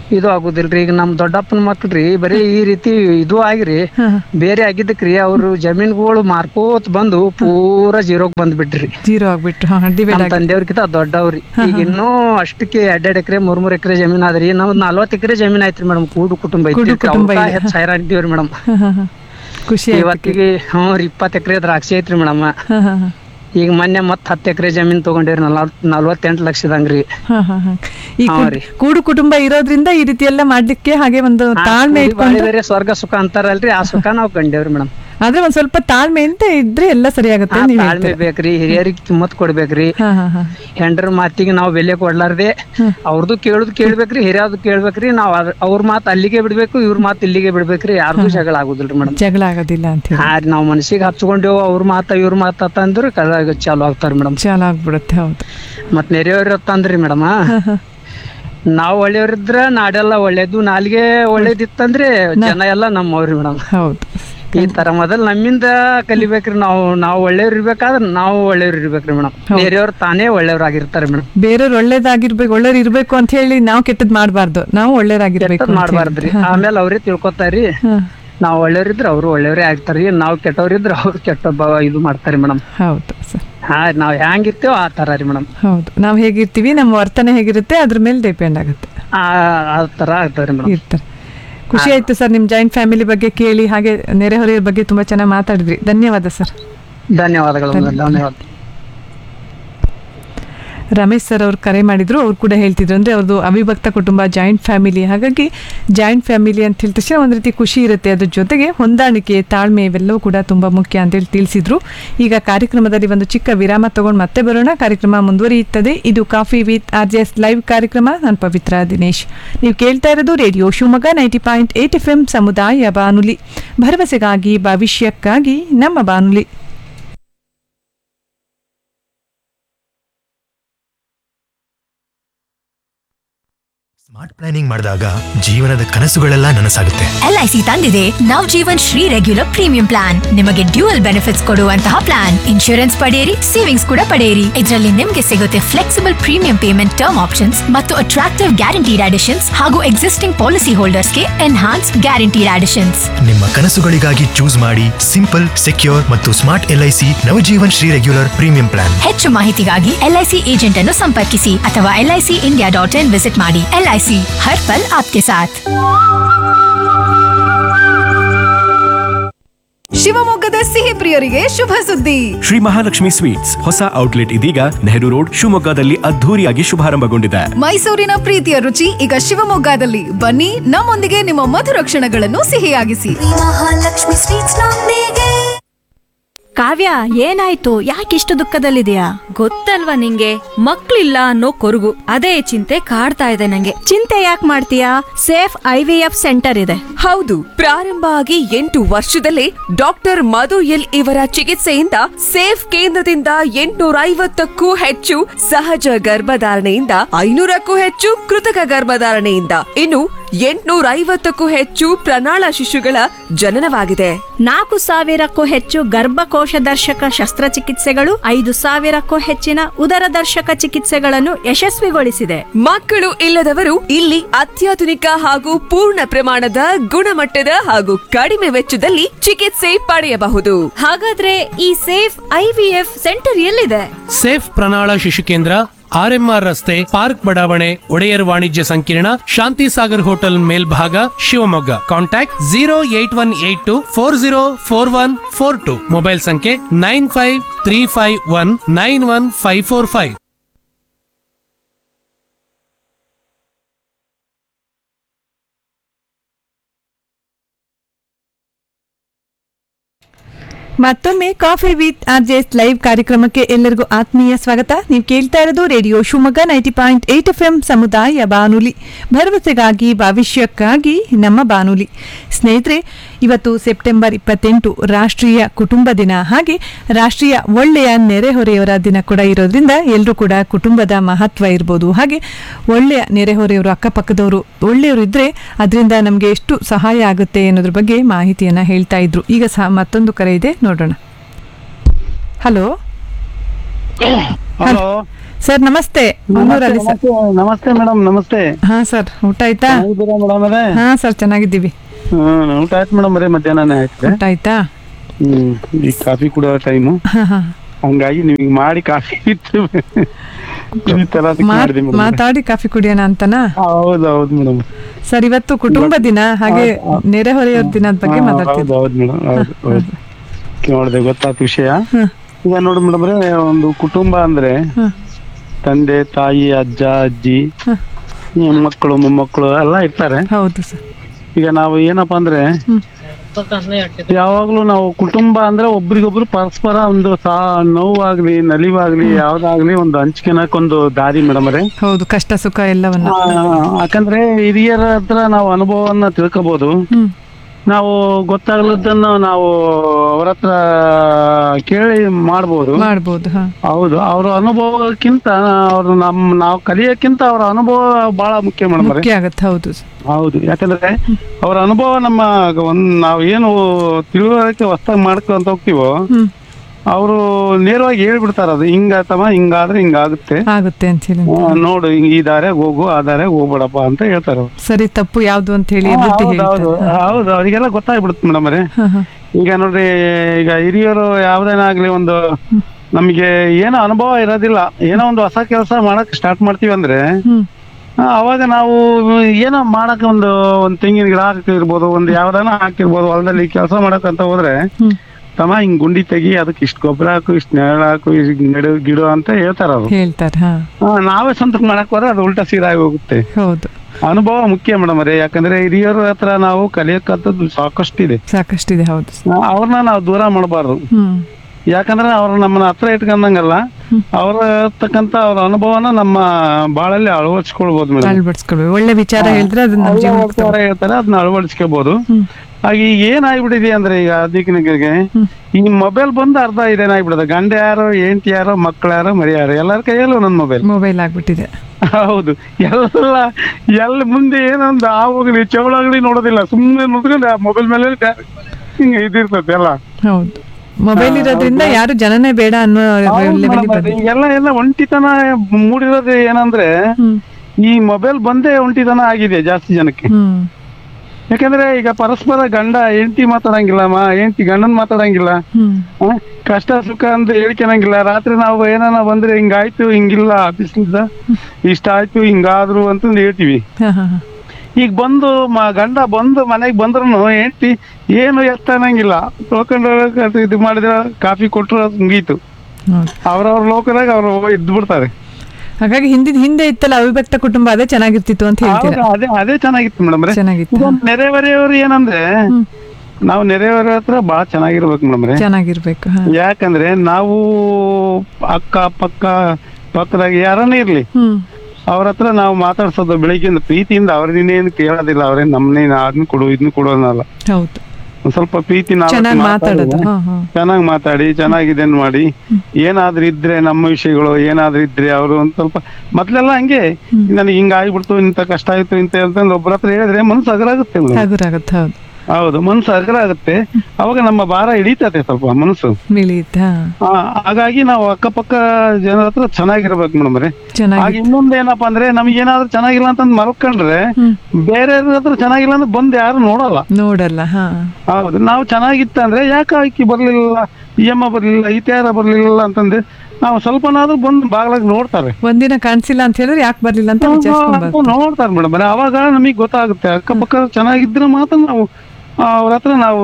ಇದು ಆಗುದಿಲ್ರಿ ಈಗ ನಮ್ ದೊಡ್ಡಪ್ಪನ ಮಕ್ಳ್ರಿ ಬರೀ ಈ ರೀತಿ ಇದು ಆಗಿರಿ ಹಾ ಬೇರೆ ಆಗಿದ್ದಕ್ರಿ ಅವ್ರು ಜಮೀನ್ಗಳು ಮಾರ್ಕೋತ್ ಬಂದು ಪೂರಾ ಜೀರೋಗ್ ಬಂದ್ಬಿಟ್ರಿ ಜೀರೋ ಆಗ್ಬಿಟ್ರು ಹಾ ಡಿವೈಡ್ ನಮ್ ತಂದೆಯವ್ರಿಗಿಂತ ದೊಡ್ಡವ್ರಿ ಈಗ ಇನ್ನೂ ಅಷ್ಟಕ್ಕೆ ಎರಡೆರಡ್ ಎಕರೆ ಮೂರ್ ಮೂರ್ ಎಕರೆ ಜಮೀನ್ ಆದ್ರಿ ನಾವ್ ನಲ್ವತ್ ಎಕರೆ ಜಮೀನ್ ಐತ್ರಿ ಮೇಡಮ್ ಕೂಡು ಕುಟುಂಬ ಐತ್ರಿ ಕೂಡು ಕುಟುಂಬ ಅವ್ರ್ಕ ಇದೆ. ಹೆಚ್ಚ್ ಹೈರಾಣ ಇದ್ದೀವ್ರಿ ಮೇಡಮ್ ಹಾ ಹಾ ಹಾ ಖುಷಿ ಆಯ್ತು ಇವತ್ತಿಗೆ ಹ್ಞೂ ರೀ ಇಪ್ಪತ್ ಎಕರೆ ದ್ರಾಕ್ಷಿ ಐತ್ರಿ ಮೇಡಮ್ ಹಾ ಹಾ ಹಾ ಈಗ ಮೊನ್ನೆ ಮತ್ತ್ ಹತ್ತ್ ಎಕರೆ ಜಮೀನ್ ತಗೊಂಡಿವ್ರಿ ನಲ್ವತ್ ನಲ್ವತ್ತೆಂಟು ಲಕ್ಷದಂಗ್ರಿ ಹಾ ಹಾ ಹಾ ಈ ಹಾ ಕುಡ್- ರೀ. ಕೂಡು ಕುಟುಂಬ ಇರೋದ್ರಿಂದ ಈ ರೀತಿ ಎಲ್ಲ ಮಾಡ್ಲಿಕ್ಕೆ ಹಾಗೆ ಒಂದು ತಾಳ್ಮೆ ಕೂಡಿ ಇಟ್ಕೊಂಡು ಬಾಳಿದರೆ ಸ್ವರ್ಗ ಸುಖ ಅಂತಾರಲ್ರಿ ಆ ಸುಖ ನಾವ್ ಕಂಡೇವ್ರಿ ಮೇಡಮ್ ಆದ್ರೆ ಒಂದ್ ಸ್ವಲ್ಪ ತಾಳ್ಮೆ ಅಂತ ಇದ್ರೆ ಎಲ್ಲ ಸರಿ ಆಗುತ್ತೆ ನೀವ್ ತಾಳ್ಮೆ ಹೇಳ್ತೀರ ಬೇಕ್ರಿ ಹಿರಿಯರಿಗೆ ಕಿಮ್ಮತ್ ಕೊಡ್ಬೇಕ್ರಿ ಹಾ ಹಾ ಹಾ ಹೆಂಡ್ರ ಮಾತಿಗೆ ನಾವ್ ಬೆಲೆ ಕೊಡ್ಲಾರ್ದೆ ಅವ್ರದ್ದು ಕೇಳುದು ಕೇಳ್ಬೇಕ್ರಿ ಹಿರಿಯದು ಕೇಳ್ಬೇಕ್ರಿ ನಾವ್ ಅದ್- ಅವ್ರ ಮಾತ್ ಅಲ್ಲಿಗೆ ಬಿಡ್ಬೇಕು ಇವ್ರ ಮಾತ್ ಇಲ್ಲಿಗೆ ಬಿಡ್ಬೇಕ್ರಿ ಯಾರ್ದು ಜಗಳ ಆಗುದಿಲ್ರಿ ಮೇಡಮ್ ಜಗಳ ಆಗೋದಿಲ್ಲ ಅಂತ ಹೇಳಿ ಹಾ ರೀ ನಾವ್ ಮನಸ್ಸಿಗೆ ಹಚ್ಕೊಂಡೇವು ಅವ್ರ ಮಾತ ಇವ್ರ ಮಾತ ಅಂತಂದ್ರ ಕದಾಗ ಚಾಲು ಆಗ್ತಾರ ಮೇಡಮ್ ಚಾಲ ಆಗ್ಬಿಡುತ್ತೆ ಹೌದು ಮತ್ ನೆರೆಯವ್ರ ತಂದ್ರಿ ಮೇಡಮ್ ಹಾ ಹಾ ನಾವ್ ಒಳ್ಳೆಯವ್ರಿದ್ರ ನಾಡೆಲ್ಲ ಒಳ್ಳೇದು ನಾಲ್ಗೆ ಒಳ್ಳೇದಿತ್ತಂದ್ರೆ ಜನ ಎಲ್ಲ ನಮ್ಮವ್ರಿ ಮೇಡಮ್ ಹೌದು ಈ ತರ ಮೊದಲ್ ನಮ್ಮಿಂದ ಕಲಿಬೇಕ್ರಿ ನಾವು ನಾವು ಒಳ್ಳೆಯವ್ರು ಇರ್ಬೇಕಾದ್ರ ನಾವು ಒಳ್ಳೆಯವ್ರು ಇರ್ಬೇಕ್ರಿ ಮೇಡಮ್ ಬೇರೆಯವ್ರು ತಾನೇ ಒಳ್ಳೆಯವ್ರಾಗಿರ್ತಾರೆ ಮೇಡಮ್ ಬೇರೆಯವ್ರು ಒಳ್ಳೇದಾಗಿರ್ಬೇಕು ಒಳ್ಳೆಯವ್ರು ಇರ್ಬೇಕು ಅಂತ ಹೇಳಿ ನಾವು ಕೆಟ್ಟದ್ ಮಾಡ್ಬಾರ್ದು ನಾವು ಒಳ್ಳೇದಾಗಿರ್ಬೇಕು ಅಂತ ಹೇಳಿ. ಮಾಡ್ಬಾರ್ದ್ರಿ ಆಮೇಲೆ ಅವ್ರೇ ತಿಳ್ಕೊತಾರಿ ಹಾ, ನಾವ್ ಒಳ್ಳೆಯವ್ರಿದ್ರ ಅವ್ರು ಒಳ್ಳೆಯವ್ರೇ ಆಗ್ತಾರಿ ನಾವ್ ಕೆಟ್ಟವ್ರಿದ್ರ ಅವ್ರು ಕೆಟ್ಟ ಬ- ಇದು ಮಾಡ್ತಾರಿ ಮೇಡಮ್ ಹೌದು ಸರ್ ಹಾ ನಾವ್ ಹೆಂಗಿರ್ತೇವ ಆ ತರ ರೀ ಮೇಡಮ್ ಹೌದು ನಾವು ಹೇಗಿರ್ತೀವಿ ನಮ್ಮ ವರ್ತನೆ ಹೇಗಿರುತ್ತೆ ಅದ್ರ ಮೇಲೆ ಡಿಪೆಂಡ್ ಆಗುತ್ತೆ ಆ ಆ ತರ ಆಗ್ತಾರಿ ಮೇಡಮ್ ಇರ್ತಾರೆ ಖುಷಿ ಆಯ್ತು ಸರ್ ನಿಮ್ ಜಾಯಿಂಟ್ ಫ್ಯಾಮಿಲಿ ಬಗ್ಗೆ ಕೇಳಿ ಹಾಗೆ ನೆರೆಹೊರೆಯವ್ರ ಬಗ್ಗೆ ತುಂಬಾ ಚೆನ್ನಾಗಿ ಮಾತಾಡಿದ್ರಿ ಧನ್ಯವಾದ ಸರ್ ಧನ್ಯವಾದಗಳು madam. ಧನ್ಯವಾದ ರಮೇಶ್ ಸರ್ ಅವ್ರು ಕರೆ ಮಾಡಿದ್ರು ಅವ್ರು ಕೂಡ ಹೇಳ್ತಿದ್ರು ಅಂದ್ರೆ ಅವ್ರದ್ದು ಅವಿಭಕ್ತ ಕುಟುಂಬ ಜಾಯಿಂಟ್ ಫ್ಯಾಮಿಲಿ ಹಾಗಾಗಿ ಜಾಯಿಂಟ್ ಫ್ಯಾಮಿಲಿ ಅಂತ ಹೇಳಿದ ತಕ್ಷಣ ಒಂದು ರೀತಿ ಖುಷಿ ಇರುತ್ತೆ ಅದ್ರ ಜೊತೆಗೆ ಹೊಂದಾಣಿಕೆ ತಾಳ್ಮೆ ಇವೆಲ್ಲವೂ ಕೂಡ ತುಂಬಾ ಮುಖ್ಯ ಅಂತೇಳಿ ತಿಳಿಸಿದ್ರು ಈಗ ಕಾರ್ಯಕ್ರಮದಲ್ಲಿ ಒಂದು ಚಿಕ್ಕ ವಿರಾಮ ತಗೊಂಡು ಮತ್ತೆ ಬರೋಣ ಕಾರ್ಯಕ್ರಮ ಮುಂದುವರಿಯುತ್ತದೆ ಇದು coffee with R J S live ಕಾರ್ಯಕ್ರಮ ನಾನು ಪವಿತ್ರ ದಿನೇಶ್ ನೀವು ಕೇಳ್ತಾ ಇರೋದು radio Shivamogga ninety point eight F M ಸಮುದಾಯ ಬಾನುಲಿ ಭರವಸೆಗಾಗಿ ಭವಿಷ್ಯಕ್ಕಾಗಿ ನಮ್ಮ ಬಾನುಲಿ ಸ್ಮಾರ್ಟ್ ಪ್ಲಾನಿಂಗ್ ಮಾಡಿದಾಗ ಜೀವನದ ಕನಸುಗಳೆಲ್ಲ ನನಸಾಗುತ್ತೆ ಎಲ್ಐಸಿ ತಂದಿದೆ Nav Jeevan Shri regular premium plan ನಿಮಗೆ ಡ್ಯೂಯಲ್ ಬೆನಿಫಿಟ್ಸ್ ಕೊಡುವಂತಹ ಪ್ಲಾನ್ ಇನ್ಶೂರೆನ್ಸ್ ಪಡೆಯಿರಿ ಸೇವಿಂಗ್ಸ್ ಕೂಡ ಪಡೆಯಿರಿ ಇದರಲ್ಲಿ ನಿಮಗೆ ಸಿಗುತ್ತೆ flexible premium payment term options ಮತ್ತು ಅಟ್ರಾಕ್ಟಿವ್ ಗ್ಯಾರಂಟಿಡ್ ಅಡಿಷನ್ಸ್ ಹಾಗೂ ಎಕ್ಸಿಸ್ಟಿಂಗ್ ಪಾಲಿಸಿ ಹೋಲ್ಡರ್ಸ್ಗೆ ಎನ್ಹಾನ್ಸ್ ಗ್ಯಾರಂಟಿಡ್ ಅಡಿಷನ್ಸ್ ನಿಮ್ಮ ಕನಸುಗಳಿಗಾಗಿ ಚೂಸ್ ಮಾಡಿ ಸಿಂಪಲ್ ಸೆಕ್ಯೂರ್ ಮತ್ತು smart LIC Navjeevan Shri regular premium plan ಹೆಚ್ಚು ಮಾಹಿತಿಗಾಗಿ ಎಲ್ಐಸಿ ಏಜೆಂಟ್ ಅನ್ನು ಸಂಪರ್ಕಿಸಿ ಅಥವಾ LIC India dot in visit ಮಾಡಿ ಎಲ್ಐಸಿ ಹರ್ ಪಲ್ ಆಪ್ಕೆ ಸಾಥ್ ಶಿವಮೊಗ್ಗದ ಸಿಹಿ ಪ್ರಿಯರಿಗೆ ಶುಭ ಸುದ್ದಿ ಶ್ರೀ ಮಹಾಲಕ್ಷ್ಮಿ ಸ್ವೀಟ್ಸ್ ಹೊಸ ಔಟ್ಲೆಟ್ ಇದೀಗ ನೆಹರು ರೋಡ್ ಶಿವಮೊಗ್ಗದಲ್ಲಿ ಅದ್ಧೂರಿಯಾಗಿ ಶುಭಾರಂಭಗೊಂಡಿದೆ ಮೈಸೂರಿನ ಪ್ರೀತಿಯ ರುಚಿ ಈಗ ಶಿವಮೊಗ್ಗದಲ್ಲಿ ಬನ್ನಿ ನಮ್ಮೊಂದಿಗೆ ನಿಮ್ಮ ಮಧುರ ಕ್ಷಣಗಳನ್ನು ಸಿಹಿಯಾಗಿಸಿ ಮಹಾಲಕ್ಷ್ಮಿ ಸ್ವೀಟ್ಸ್ ನೊಂದಿಗೆ ಕಾವ್ಯ ಏನಾಯ್ತು ಯಾಕಿಷ್ಟು ದುಃಖದಲ್ಲಿದೆಯಾ ಗೊತ್ತಲ್ವಾ ನಿಂಗೆ ಮಕ್ಳಿಲ್ಲ ಅನ್ನೋ ಕೊರಗು ಅದೇ ಚಿಂತೆ ಕಾಡ್ತಾ ಇದೆ ನಂಗೆ ಚಿಂತೆ ಯಾಕೆ ಮಾಡ್ತೀಯಾ safe I V F centre ಇದೆ ಹೌದು ಪ್ರಾರಂಭ ಆಗಿ ಎಂಟು ವರ್ಷದಲ್ಲೇ ಡಾಕ್ಟರ್ ಮಧು ಎಲ್ ಇವರ ಚಿಕಿತ್ಸೆಯಿಂದ ಸೇಫ್ ಕೇಂದ್ರದಿಂದ ಎಂಟುನೂರ ಐವತ್ತಕ್ಕೂ ಹೆಚ್ಚು ಸಹಜ ಗರ್ಭಧಾರಣೆಯಿಂದ ಐನೂರಕ್ಕೂ ಹೆಚ್ಚು ಕೃತಕ ಗರ್ಭಧಾರಣೆಯಿಂದ ಇನ್ನು ಎಂಟುನೂರ ಐವತ್ತಕ್ಕೂ ಹೆಚ್ಚು ಪ್ರಣಾಳ ಶಿಶುಗಳ ಜನನವಾಗಿದೆ ನಾಲ್ಕು ಸಾವಿರಕ್ಕೂ ಹೆಚ್ಚು ಗರ್ಭಕೋಶ ದರ್ಶಕ ಶಸ್ತ್ರಚಿಕಿತ್ಸೆಗಳು ಐದು ಸಾವಿರಕ್ಕೂ ಹೆಚ್ಚಿನ ಉದರ ದರ್ಶಕ ಚಿಕಿತ್ಸೆಗಳನ್ನು ಯಶಸ್ವಿಗೊಳಿಸಿದೆ ಮಕ್ಕಳು ಇಲ್ಲದವರು ಇಲ್ಲಿ ಅತ್ಯಾಧುನಿಕ ಹಾಗೂ ಪೂರ್ಣ ಪ್ರಮಾಣದ ಗುಣಮಟ್ಟದ ಹಾಗೂ ಕಡಿಮೆ ವೆಚ್ಚದಲ್ಲಿ ಚಿಕಿತ್ಸೆ ಪಡೆಯಬಹುದು ಹಾಗಾದ್ರೆ ಈ ಸೇಫ್ ಐವಿಎಫ್ ಸೆಂಟರ್ ಎಲ್ಲಿದೆ ಸೇಫ್ ಪ್ರಣಾಳ ಶಿಶು ಕೇಂದ್ರ ಆರ್ಎಂಆರ್ ರಸ್ತೆ ಪಾರ್ಕ್ ಬಡಾವಣೆ ಒಡೆಯರ್ ವಾಣಿಜ್ಯ ಸಂಕೀರ್ಣ ಶಾಂತಿ ಸಾಗರ್ ಹೋಟೆಲ್ ಮೇಲ್ಭಾಗ Shivamogga contact zero eight one eight two four zero four one four two mobile ಸಂಖ್ಯೆ nine five three five one nine one five four five ಮತ್ತೊಮ್ಮೆ coffee with R J S live ಕಾರ್ಯಕ್ರಮಕ್ಕೆ ಎಲ್ಲರಿಗೂ ಆತ್ಮೀಯ ಸ್ವಾಗತ ನೀವು ಕೇಳ್ತಾ ಇರೋದು radio Shivamogga ninety point eight F M ಸಮುದಾಯ ಬಾನುಲಿ ಭರವಸೆಗಾಗಿ ಭವಿಷ್ಯಕ್ಕಾಗಿ ನಮ್ಮ ಬಾನುಲಿ ಸ್ನೇಹಿತರೆ ಇವತ್ತು ಸೆಪ್ಟೆಂಬರ್ ಇಪ್ಪತ್ತೆಂಟು ರಾಷ್ಟ್ರೀಯ ಕುಟುಂಬ ದಿನ ಹಾಗೆ ರಾಷ್ಟ್ರೀಯ ಒಳ್ಳೆಯ ನೆರೆಹೊರೆಯವರ ದಿನ ಕೂಡ ಇರೋದ್ರಿಂದ ಎಲ್ಲರೂ ಕೂಡ ಕುಟುಂಬದ ಮಹತ್ವ ಇರ್ಬೋದು ಹಾಗೆ ಒಳ್ಳೆಯ ನೆರೆಹೊರೆಯವರು ಅಕ್ಕಪಕ್ಕದವರು ಒಳ್ಳೆಯವರು ಇದ್ರೆ ಅದರಿಂದ ನಮಗೆ ಎಷ್ಟು ಸಹಾಯ ಆಗುತ್ತೆ ಅನ್ನೋದ್ರ ಬಗ್ಗೆ ಮಾಹಿತಿಯನ್ನ ಹೇಳ್ತಾ ಇದ್ರು ಈಗ ಸಹ ಮತ್ತೊಂದು ಕರೆ ಇದೆ ನೋಡೋಣ ಹಲೋ ಹಲೋ ಸರ್ ನಮಸ್ತೆ ಹೊನ್ನೂರಲ್ಲಿ ಸರ್ ನಮಸ್ತೆ ಮೇಡಮ್ ನಮಸ್ತೆ ಹಾ ಸರ್ ಊಟ ಆಯ್ತಾ ಮೇಡಮ್ ಅವರೇ ಹಾ ಸರ್ ಚೆನ್ನಾಗಿದ್ದೀವಿ ಹ್ಮ್ ಊಟ ಆಯ್ತು ಮೇಡಮ್ ಅವರೇ ಮಧ್ಯಾಹ್ನನೇ ಆಯ್ತು ಊಟ ಆಯ್ತಾ ಹ್ಮ್ ಈಗ ಕಾಫಿ ಕುಡಿಯೋ ಟೈಮು ಹಾ ಹಾ ಹಂಗಾಗಿ ನಿಮಗೆ ಮಾಡಿ ಕಾಫಿ ಇತ್ತು ಈ ತರ ಅದಕ್ಕೆ ಮಾತ್- ಮಾಡಿದೆ ಮೇಡಮ್ ಮಾತಾಡಿ ಕಾಫಿ ಕುಡಿಯೋಣ ಅಂತನಾ ಹೌದು ಹೌದು ಮೇಡಮ್ ಸರ್ ಇವತ್ತು ಕುಟುಂಬ ದಿನ ಹಾಗೆ ನೆರೆಹೊರೆಯವರ ದಿನದ ಬಗ್ಗೆ ಹೌದು ಮಾತಾಡ್ತೀವಿ ಹೌದು ಮೇಡಮ್ ಹೌದು ಹೌದು ನೋಡಿದೆ ಗೊತ್ತಾಯ್ತು ವಿಷಯ ಈಗ ನೋಡಿ ಮೇಡಮ್ ಅವರೇ ಒಂದು ಕುಟುಂಬ ಅಂದ್ರೆ ತಂದೆ ತಾಯಿ ಅಜ್ಜ ಅಜ್ಜಿ ಹ್ಮ್, ಮಕ್ಕಳು ಮೊಮ್ಮಕ್ಕಳು ಎಲ್ಲ ಇರ್ತಾರೆ ಹೌದು ಸರ್ ಈಗ ನಾವು ಏನಪ್ಪಾ ಅಂದ್ರೆ ಯಾವಾಗ್ಲೂ ನಾವು ಕುಟುಂಬ ಅಂದ್ರೆ ಒಬ್ರಿಗೊಬ್ರು ಪರಸ್ಪರ ಒಂದು ಸಾ ನೋವಾಗ್ಲಿ ನಲಿವಾಗ್ಲಿ ಯಾವ್ದಾಗ್ಲಿ ಒಂದು ಹಂಚ್ಕೊಳಕ್ಕೊಂದು ದಾರಿ ಮೇಡಮ್ ಅವರೇ ಹೌದು ಕಷ್ಟ ಸುಖ ಎಲ್ಲವನ್ನ ಯಾಕಂದ್ರೆ ಹಿರಿಯರ ಹತ್ರ ನಾವು ಅನುಭವವನ್ನ ತಿಳ್ಕೊಬಹುದು ನಾವು ಗೊತ್ತಾಗ್ಲದನ್ನ ನಾವು ಅವ್ರ ಹತ್ರ ಕೇಳಿ ಮಾಡ್ಬೋದು ಮಾಡ್ಬೋದು ಹಾ ಹೌದು ಅವ್ರ ಅನುಭವಕ್ಕಿಂತ ಅವ್ರು ನಮ್ ನಾವು ಕಲಿಯಕ್ಕಿಂತ ಅವ್ರ ಅನುಭವ ಬಹಳ ಮುಖ್ಯ ಮೇಡಮ್ ಮುಖ್ಯ ಆಗತ್ತೆ ಹೌದು ಸರ್. ಹೌದು ಯಾಕಂದ್ರೆ ಅವ್ರ ಅನುಭವ ನಮ್ಮ ಒಂದ್ ನಾವ್ ಏನು ತಿಳುವಳಿಕೆ ಹೊಸ್ದಾಗಿ ಮಾಡ್ಕೊಂತ ಹೋಗ್ತೀವೋ ಅವರು ನೇರವಾಗಿ ಹೇಳ್ಬಿಡ್ತಾರ ಅದು ಹಿಂಗಾತಮ್ಮ ಹಿಂಗಾದ್ರೆ ಹಿಂಗಾಗುತ್ತೆ ಆಗುತ್ತೆ ಅಂತ ಹೇಳಿ ಆ, ನೋಡು ಹಿಂಗ್ ಈ ದಾರ್ಯಾಗ ಹೋಗು ಆ ದಾರ್ಯಾಗ ಹೋಗ್ಬೇಡಪ್ಪ ಅಂತ ಹೇಳ್ತಾರ ಅವ್ರು. ಸರಿ ತಪ್ಪು ಯಾವ್ದು ಅಂತ ಹೇಳಿ ಹಾ, ಬುದ್ಧಿ ಹೌದು ಹೌದು ಹೇಳ್ತಾರೆ ಹೌದು ಅವರಿಗೆಲ್ಲ ಗೊತ್ತಾಗ್ಬಿಡುತ್ತೆ ಮೇಡಮ್ ಅವರೇ ಹಾ, ಹಾ. ಈಗ ನೋಡ್ರಿ ಈಗ ಹಿರಿಯರು ಯಾವ್ದೇನಾಗ್ಲಿ ಒಂದು ನಮಗೆ ಏನೋ ಅನುಭವ ಇರೋದಿಲ್ಲ ಏನೋ ಒಂದು ಹೊಸ ಕೆಲಸ ಮಾಡಕ್ ಸ್ಟಾರ್ಟ್ ಮಾಡ್ತೀವಿ ಅಂದ್ರೆ ಆ, ಅವಾಗ ನಾವು ಏನೋ ಮಾಡಕ್ ಒಂದು ಒಂದ್ ತೆಂಗಿನ ಗಿಡ ಹಾಕಿರ್ಬೋದು ಒಂದ್ ಯಾವ್ದಾನ ಹಾಕಿರ್ಬೋದು ಹೊಲದಲ್ಲಿ ಕೆಲಸ ಮಾಡಕ್ ಅಂತ ಹೋದ್ರೆ ತಮ್ಮ ಹಿಂಗ್ ಗುಂಡಿ ತೆಗಿ ಅದಕ್ಕೆ ಇಷ್ಟ ಗೊಬ್ಬರ ಹಾಕು ಇಷ್ಟ ನೆರಳು ಹಾಕು ಇಷ್ಟ್ ನೆಡು ಗಿಡ ಅಂತ ಹೇಳ್ತಾರ ಅವ್ರು ಹೇಳ್ತಾರೆ ಹಾ ಆ, ನಾವೇ ಸ್ವಂತ ಮಾಡಕ್ ಹೋದ್ರೆ ಅದು ಉಲ್ಟಾ ಸೀದಾಗಿ ಹೋಗುತ್ತೆ ಹೌದು ಅನುಭವ ಮುಖ್ಯ ಮೇಡಮ್ ಅವರೇ ಯಾಕಂದ್ರೆ ಹಿರಿಯರ ಹತ್ರ ನಾವು ಕಲಿಯಕ್ಕಂಥದ್ದು ಸಾಕಷ್ಟಿದೆ ಸಾಕಷ್ಟಿದೆ ಹೌದು ಅವ್ರನ್ನ ನಾವು ದೂರ ಮಾಡಬಾರ್ದು ಹ್ಮ್ ಯಾಕಂದ್ರೆ ಅವ್ರು ನಮ್ಮನ್ನ ಹತ್ರ ಇಟ್ಕೊಂಡಂಗಲ್ಲ ಅವ್ರ ಇರ್ತಕ್ಕಂತ ಅವ್ರ ಅನುಭವನ ನಮ್ಮ ಬಾಳಲ್ಲಿ ಅಳವಡಿಸ್ಕೊಳ್ಬಹುದು ಮೇಡಮ್ ಅಳ್ವಡಿಸ್ಕೊಳ್ಬೇಕು ಒಳ್ಳೆ ವಿಚಾರ ಹೇಳಿದ್ರೆ ಅದು ನಮ್ಮ ಜೀವನಕ್ಕೆ ವಿಚಾರ ಹೇಳ್ತಾರೆ ಅದನ್ನ ಅಳವಡಿಸ್ಕೋಬಹುದು ಹಾಗೆ ಈಗ ಏನಾಗ್ಬಿಟ್ಟಿದೆ ಅಂದ್ರೆ ಈಗ ಅದಕ್ಕೆ ಈ ಮೊಬೈಲ್ ಬಂದು ಅರ್ಧ ಇದೇನಾಗ್ಬಿಡದ ಗಂಡ ಯಾರೋ ಹೆಂಡತಿ ಯಾರೋ ಮಕ್ಳು ಯಾರೋ ಮರಿ ಯಾರೋ ಎಲ್ಲರ ಕೈಯಲ್ಲೂ ಒಂದೊಂದು ಮೊಬೈಲ್ ಮೊಬೈಲ್ ಆಗ್ಬಿಟ್ಟಿದೆ ಹೌದು ಎಲ್ಲ ಎಲ್ಲ ಮುಂದೆ ಏನೊಂದು ಆವಾಗಲಿ ಚವಳಾಗಲಿ ನೋಡೋದಿಲ್ಲ ಸುಮ್ಮನೆ ನೋಡ್ಕೊಂಡು ಆ ಮೊಬೈಲ್ ಮೇಲೆ ಹಿಂಗೆ ಇದಿರ್ತದೆ ಎಲ್ಲ ಹೌದು ಮೊಬೈಲ್ ಇರೋದ್ರಿಂದ ಯಾರು ಜನನೇ ಬೇಡ ಅನ್ನೋ ಹೌದು ಲೆವೆಲ್ madam, ಅದು ಈಗೆಲ್ಲ ಎಲ್ಲ ಒಂಟಿತನ ಮೂಡಿರೋದು ಏನಂದ್ರೆ ಈ ಮೊಬೈಲ್ ಬಂದೇ ಒಂಟಿತನ ಆಗಿದೆ ಜಾಸ್ತಿ ಜನಕ್ಕೆ ಹ್ಮ್ ಯಾಕಂದ್ರೆ ಈಗ ಪರಸ್ಪರ ಗಂಡ ಹೆಂಡತಿ ಮಾತಾಡಂಗಿಲ್ಲ ಮಾ ಹೆಂಡತಿ ಗಂಡನ್ ಮಾತಾಡಂಗಿಲ್ಲ ಹ್ಮ್ ಆ, ಕಷ್ಟ ಸುಖ ಅಂತ ಹೇಳ್ಕೊಳಂಗಿಲ್ಲ ರಾತ್ರಿ ನಾವು ಏನಾನ ಬಂದ್ರೆ ಹಿಂಗಾಯ್ತು ಹಿಂಗಿಲ್ಲ ಆಫೀಸ್ನಿಂದ ಇಷ್ಟ ಆಯ್ತು ಹಿಂಗಾದ್ರು ಅಂತಂದು ಹೇಳ್ತೀವಿ ಹಾ ಹಾ ಹಾ ಈಗ ಬಂದು ಮ- ಗಂಡ ಬಂದು ಮನೆಗೆ ಬಂದ್ರು ಹೆಂಡತಿ ಏನು ಎತ್ತ ಅನ್ನಂಗಿಲ್ಲ ತೊಳ್ಕೊಂಡು ಹೋಗಕ್ಕೆ ಇದು ಮಾಡಿದ್ರೆ ಕಾಫಿ ಕೊಟ್ರು ಅದು ಮುಗೀತು ಹೌದು. ಅವ್ರವ್ರ ಲೋಕದಾಗ ಅವ್ರು ಇದ್ದು ಬಿಡ್ತಾರೆ ಹಾಗಾಗಿ ಹಿಂದಿನ ಹಿಂದೆ ಇತ್ತಲ್ಲ ಅವಿಭಕ್ತ ಕುಟುಂಬ ಅದೇ ಚೆನ್ನಾಗಿರ್ತಿತ್ತು ಅಂತ ಹೇಳ್ತೀರಾ ಹೌದು, ಅದೇ ಅದೇ ಚೆನ್ನಾಗಿತ್ತು ಮೇಡಮ್ ಚೆನ್ನಾಗಿತ್ತು ಈಗ ನೆರೆಹೊರೆಯವರು ಏನಂದ್ರೆ ನಾವು ನೆರೆಹೊರೆ ಹತ್ರ ಬಹಳ ಚೆನ್ನಾಗಿರ್ಬೇಕು ಮೇಡಮ್ ಚೆನ್ನಾಗಿರ್ಬೇಕು ಹಾ ಯಾಕಂದ್ರೆ ನಾವು ಅಕ್ಕ ಪಕ್ಕ ಪಕ್ಕದಾಗ ಯಾರನ್ನೇ ಇರ್ಲಿ ಹ್ಮ್ ಅವ್ರ ಹತ್ರ ನಾವು ಮಾತಾಡ್ಸೋದು ಬೆಳಿಗ್ಗೆಯಿಂದ ಪ್ರೀತಿಯಿಂದ ಅವ್ರನ್ನೇನು ಕೇಳೋದಿಲ್ಲ ಅವ್ರೇ ನಮ್ನೇನು ಅದನ್ನ ಕೊಡು ಇದನ್ನ ಕೊಡು ಅನ್ನಲ್ಲ ಹೌದು ಒಂದ್ ಸ್ವಲ್ಪ ಪ್ರೀತಿ ನಾವು ಚೆನ್ನಾಗಿ ಮಾತಾಡೋದು ಹಾ ಹಾ ಚೆನ್ನಾಗಿ ಮಾತಾಡಿ ಚೆನ್ನಾಗಿ ಇದನ್ ಮಾಡಿ ಏನಾದ್ರೂ ಇದ್ರೆ ನಮ್ಮ ವಿಷಯಗಳು ಏನಾದ್ರೂ ಇದ್ರೆ ಅವರು ಒಂದ್ ಸ್ವಲ್ಪ ಮೊದ್ಲೆಲ್ಲ ಹಂಗೆ ನನಗೆ ಹಿಂಗ ಆಗ್ಬಿಡ್ತು ಇಂತ ಕಷ್ಟ ಆಯ್ತು ಇಂತ ಅಂತಂದ್ರೆ ಒಬ್ಬರ ಹತ್ರ ಹೇಳಿದ್ರೆ ಮನ್ಸು ಹಗರಾಗುತ್ತೆ ಮೇಡಮ್ ಹಗುರಾಗತ್ತೆ ಹೌದು ಹೌದು ಮನ್ಸು ಹಗರಾಗುತ್ತೆ ಅವಾಗ ನಮ್ಮ ಭಾರ ಹಿಡಿತತೆ ಸ್ವಲ್ಪ ಮನಸ್ಸು ಮಿಳಿಯುತ್ತೆ ಹಾ ಆ, ಹಾಗಾಗಿ ನಾವು ಅಕ್ಕಪಕ್ಕ ಜನರ ಹತ್ರ ಚೆನ್ನಾಗಿರ್ಬೇಕು ಮೇಡಮ್ ರೀ ಚೆನ್ನಾಗಿ ಹಾಗೆ ಇನ್ನೊಂದ್ ಏನಪ್ಪಾ ಅಂದ್ರೆ ನಮ್ಗೆ ಏನಾದ್ರೂ ಚೆನ್ನಾಗಿಲ್ಲ ಅಂತ ಮಲ್ಕೊಂಡ್ರೆ ಬೇರೆ ಹತ್ರ ಚೆನ್ನಾಗಿಲ್ಲ ಅಂದ್ರೆ ಬಂದು ಯಾರು ನೋಡಲ್ಲ ನೋಡಲ್ಲ ಹಾ ಹೌದು ನಾವು ಚೆನ್ನಾಗಿತ್ತಂದ್ರೆ ಯಾಕೆ ಆಕಿ ಬರ್ಲಿಲ್ಲ ಈ ಅಮ್ಮ ಬರ್ಲಿಲ್ಲ ಈತ ಯಾರ ಬರ್ಲಿಲ್ಲ ಅಂತಂದ್ರೆ ನಾವು ಸ್ವಲ್ಪನಾದ್ರೂ ಬಂದು ಬಾಗ್ಲಾಗ ನೋಡ್ತಾರೆ ಒಂದಿನ ಕಾಣಿಸಿಲ್ಲ ಅಂತ ಹೇಳಿದ್ರೆ ಯಾಕೆ ಬರ್ಲಿಲ್ಲ ಅಂತ ವಿಚಾರಿಸ್ಕೊಂಡ್ ನೋಡ್ತಾರೆ ಮೇಡಮ್ ಅವಾಗ ನಮಗೆ ಗೊತ್ತಾಗುತ್ತೆ ಅಕ್ಕಪಕ್ಕ ಚೆನ್ನಾಗಿದ್ರೆ ಮಾತ್ರ ನಾವು ಅವ್ರ ಹತ್ರ ನಾವು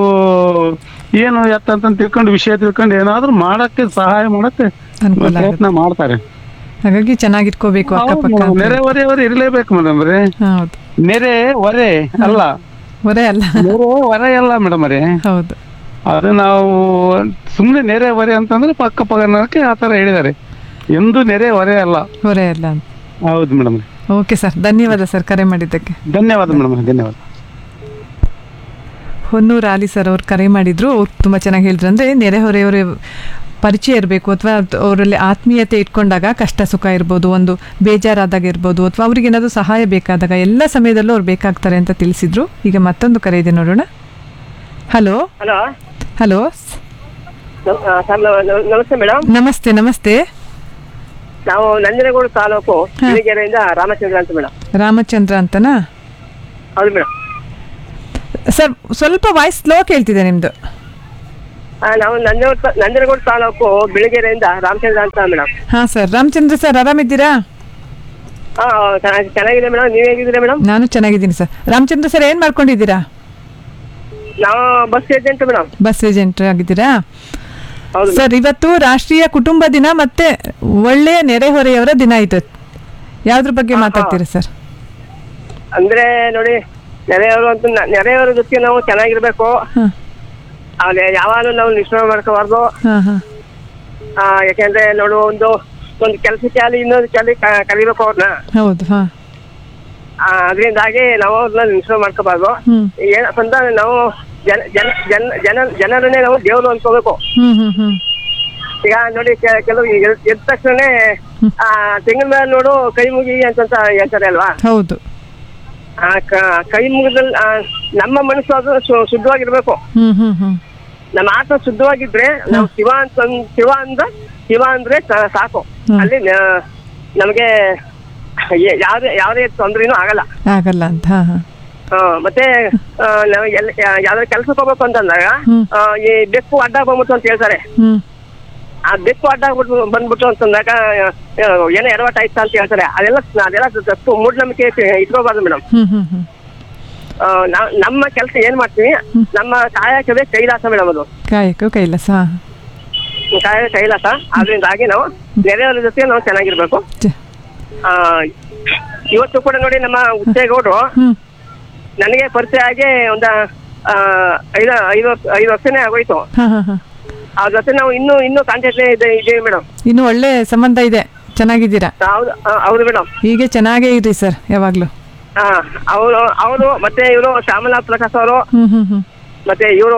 ಏನು ಎತ್ತ ಅಂತ ತಿಳ್ಕೊಂಡು ವಿಷಯ ತಿಳ್ಕೊಂಡು ಏನಾದ್ರೂ ಮಾಡಕ್ಕೆ ಸಹಾಯ ಮಾಡಕ್ಕೆ ಅನುಕೂಲ ಪ್ರಯತ್ನ ಮಾಡ್ತಾರೆ ಹಾಗಾಗಿ ಚೆನ್ನಾಗಿಟ್ಕೋಬೇಕು ಅಕ್ಕಪಕ್ಕ ಅಂತ. ನೆರೆ ಹೊರೆಯವರು ಇರ್ಲೇಬೇಕು ಮೇಡಮ್ ರೀ ಹೌದು ನೆರೆ ಹೊರೆ ಅಲ್ಲ ಹೊರೆ ಅಲ್ಲ ನೆರೆ ಹೊರೆ ಅಲ್ಲ ಮೇಡಮ್ ರೀ ಹೌದು ಅದು ನಾವು ಸುಮ್ನೆ ನೆರೆ ಹೊರೆ ಅಂತಂದ್ರೆ ಪಕ್ಕ ಪಕ್ಕನಕ್ಕೆ ಆ ತರ ಹೇಳಿದ್ದಾರೆ ಎಂದು ನೆರೆ ಹೊರೆ ಅಲ್ಲ ಹೊರೆ ಅಲ್ಲ ಅಂತ ಹೌದು ಮೇಡಮ್ ಓಕೆ ಸರ್ ಧನ್ಯವಾದ ಸರ್ ಕರೆ ಮಾಡಿದ್ದಕ್ಕೆ ಧನ್ಯವಾದ ಮೇಡಮ್ ಧನ್ಯವಾದ ಹೊನ್ನೂರು ಆಲಿ ಸರ್ ಅವ್ರು ಕರೆ ಮಾಡಿದ್ರು ಅವ್ರು ತುಂಬ ಚೆನ್ನಾಗಿ ಹೇಳಿದ್ರು ಅಂದರೆ ನೆರೆಹೊರೆಯವರ ಪರಿಚಯ ಇರಬೇಕು ಅಥವಾ ಅವರಲ್ಲಿ ಆತ್ಮೀಯತೆ ಇಟ್ಕೊಂಡಾಗ ಕಷ್ಟ ಸುಖ ಇರ್ಬೋದು ಒಂದು ಬೇಜಾರಾದಾಗ ಇರ್ಬೋದು ಅಥವಾ ಅವ್ರಿಗೆ ಏನಾದರೂ ಸಹಾಯ ಬೇಕಾದಾಗ ಎಲ್ಲ ಸಮಯದಲ್ಲೂ ಅವ್ರು ಬೇಕಾಗ್ತಾರೆ ಅಂತ ತಿಳಿಸಿದ್ರು ಈಗ ಮತ್ತೊಂದು ಕರೆ ಇದೆ ನೋಡೋಣ ಹಲೋ ಹಲೋ ಹಲೋ ಸರ್ ನಮಸ್ತೆ ಮೇಡಮ್ ನಮಸ್ತೆ ನಮಸ್ತೆ ನಾವು ನಂಜನಗೂಡು ತಾಲೂಕು ಬಿಳಿಗೆರೆಯಿಂದ ರಾಮಚಂದ್ರ ಅಂತ ಮೇಡಮ್ ರಾಮಚಂದ್ರ ಅಂತನಾ ಹೌದು ಮೇಡಮ್ ಸರ್ ಸ್ವಲ್ಪ ವಾಯ್ಸ್ ಸ್ಲೋ ಕೇಳ್ತಿದೆ ನಿಮ್ದು ನಾವು ನಂಜನಗೂಡು ನಂಜನಗೂಡು ತಾಲೂಕು ಬಿಳಿಗೆರೆಯಿಂದ ರಾಮಚಂದ್ರ ಅಂತ ಮೇಡಮ್ ಹಾ ಸರ್ ರಾಮಚಂದ್ರ ಸರ್ ಆರಾಮಿದ್ದೀರಾ ಹಾ ಚೆನ್ನಾಗಿ- ಚೆನ್ನಾಗಿದೆ ಮೇಡಮ್ ನೀವ್ ಹೇಗಿದ್ದೀರಾ ಮೇಡಮ್ ನಾನು ಚೆನ್ನಾಗಿದ್ದೀನಿ ಸರ್ ರಾಮಚಂದ್ರ ಸರ್ ಏನ್ ಮಾಡ್ಕೊಂಡಿದ್ದೀರಾ ನಾವು bus agent madam bus agent ಆಗಿದ್ದೀರಾ ಹೌದು ಸರ್ ಇವತ್ತು ರಾಷ್ಟ್ರೀಯ ಕುಟುಂಬ ದಿನ ಮತ್ತೆ ಒಳ್ಳೆಯ ನೆರೆಹೊರೆಯವರ ದಿನ ಇದು ಯಾವ್ದ್ರ ಬಗ್ಗೆ ಮಾತಾಡ್ತೀರಾ ಸರ್ ಅಂದ್ರೆ ನೋಡಿ ನೆರೆಯವರು ಅಂತ ನ- ನೆರೆಯವರ ಜೊತೆ ನಾವು ಚೆನ್ನಾಗಿರ್ಬೇಕು ಆಮೇಲೆ ಯಾವಾಗಲೂ ನಾವು ನಿಷ್ಠೆ ಮಾಡ್ಕೋಬಾರ್ದು ಹಾ ಹಾ ಆ, ಯಾಕೆಂದ್ರೆ ನೋಡು ಒಂದು ಒಂದು ಕೆಲಸಕ್ಕೆ ಅಲ್ಲಿ ಇನ್ನೊಂದು ಕೆಲಸ ಕಲಿಬೇಕು ಅವ್ರನ್ನ ಹೌದು ಹಾ ಅದರಿಂದಾಗಿ ನಾವು ಅವ್ರನ್ನ ನಿಷ್ಠೆ ಮಾಡ್ಕೋಬಾರ್ದು ಹ್ಮ್ ಏನಪ್ಪ ಅಂದ್ರೆ ನಾವು ಜನ ಜನ ಜನ ಜನ ಜನರನ್ನೇ ನಾವು ದೇವರು ಅನ್ಕೋಬೇಕು ಹ್ಮ್ ಹ್ಮ್ ಹ್ಮ್ ಈಗ ನೋಡಿ ಕೆ- ಕೆಲವು ಎದ್ ಎದ್ದ ತಕ್ಷಣ ಆ ತೆಂಗಿನ ಮೇಲೆ ನೋಡು ಕೈ ಮುಗಿ ಅಂತಂತ ಹೇಳ್ತಾರೆ ಅಲ್ವಾ ಹೌದು ಆ ಕ- ಕೈ ಮುಗಿದಲ್ಲಿ ನಮ್ಮ ಮನಸ್ಸು ಅದು ಶು- ಶುದ್ಧವಾಗಿರ್ಬೇಕು ಹ್ಮ್ ಹ್ಮ್ ಹ್ಮ್ ನಮ್ಮ ಆತ್ಮ ಶುದ್ಧವಾಗಿದ್ರೆ ನಾವು ಶಿವ ಅಂತ ಶಿವ ಅಂದ್ರ ಶಿವ ಅಂದ್ರೆ ಸಾ- ಸಾಕು ಅಲ್ಲಿ ನ- ನಮಗೆ ಯ- ಯಾವ್ದೇ ಯಾವುದೇ ತೊಂದ್ರೆನೂ ಆಗಲ್ಲ ಆಗಲ್ಲ ಅಂತ ಹಾ ಹಾ ಆ, ಮತ್ತೆ ಆ, ನಾವು ಎಲ್ಲ ಯಾವ್ದಾದ್ರು ಕೆಲ್ಸಕ್ಕೆ ಹೋಗ್ಬೇಕು ಅಂತಂದಾಗ ಆ, ಈ ಬೆಕ್ಕು ಅಡ್ಡ ಬಂದ್ಬಿಟ್ಟು ಅಂತ ಹೇಳ್ತಾರೆ ಹ್ಮ್ ಆ ಬೆಕ್ಕು ಅಡ್ಡ ಆಗ್ಬಿಟ್ಟು ಬಂದ್ಬಿಟ್ಟು ಅಂತಂದಾಗ ಆ, ಏನೋ ಎಡವಟ್ ಆಯ್ತಾ ಅಂತ ಹೇಳ್ತಾರೆ ಅದೆಲ್ಲ ಅದೆಲ್ಲ ತಪ್ಪು ಮೂಢನಂಬಿಕೆ ಇಟ್ಕೋಬಾರ್ದು ಮೇಡಮ್ ಹ್ಮ್ ಹ್ಮ್ ಹ್ಮ್ ನಮ್ಮ ಕೆಲಸ ಏನ್ ಮಾಡ್ತೀವಿ ನಮ್ಮ ಕಾಯಕವೇ ಕೈಲಾಸ ಮೇಡಮ್ ಅದು ಕಾಯಕ ಕೈಲಾಸ ಹಾ ಕಾಯ ಕೈಲಾಸ ಅದರಿಂದಾಗಿ ನಾವು ನೆರೆಯವರ ಜೊತೆ ನಾವು ಚೆನ್ನಾಗಿರ್ಬೇಕು ಆ, ಇವತ್ತು ಕೂಡ ನೋಡಿ ನಮ್ಮ ಉಚ್ಚೇಗೌಡರು ನನಗೆ ಪರಿಚಯ ಆಗಿ ಒಂದ ಆ, ಐದು ಐದು ವರ್ಷ ಐದು ವರ್ಷನೇ ಆಗೋಯ್ತು ಹಾ ಹಾ ಹಾ ಅವ್ರ ಜೊತೆ ನಾವು ಇನ್ನೂ ಇನ್ನೂ ಕಾಂಟ್ಯಾಕ್ಟ್ ಇದೆ ಇದ್ದೀವಿ ಮೇಡಮ್ ಇನ್ನು ಒಳ್ಳೆ ಸಂಬಂಧ ಇದೆ ಚೆನ್ನಾಗಿದ್ದೀರಾ ಹೌದು ಆ, ಹೌದು ಮೇಡಮ್ ಹೀಗೆ ಚೆನ್ನಾಗೇ ಇರಿ ಸರ್ ಯಾವಾಗ್ಲೂ ಹಾ ಅವರು ಅವರು ಮತ್ತೆ ಇವರು ಶ್ಯಾಮಲಾ ಪ್ರಕಾಶ್ ಅವರು ಹ್ಮ್ ಹ್ಮ್ ಹ್ಮ್ ಮತ್ತೆ ಇವರು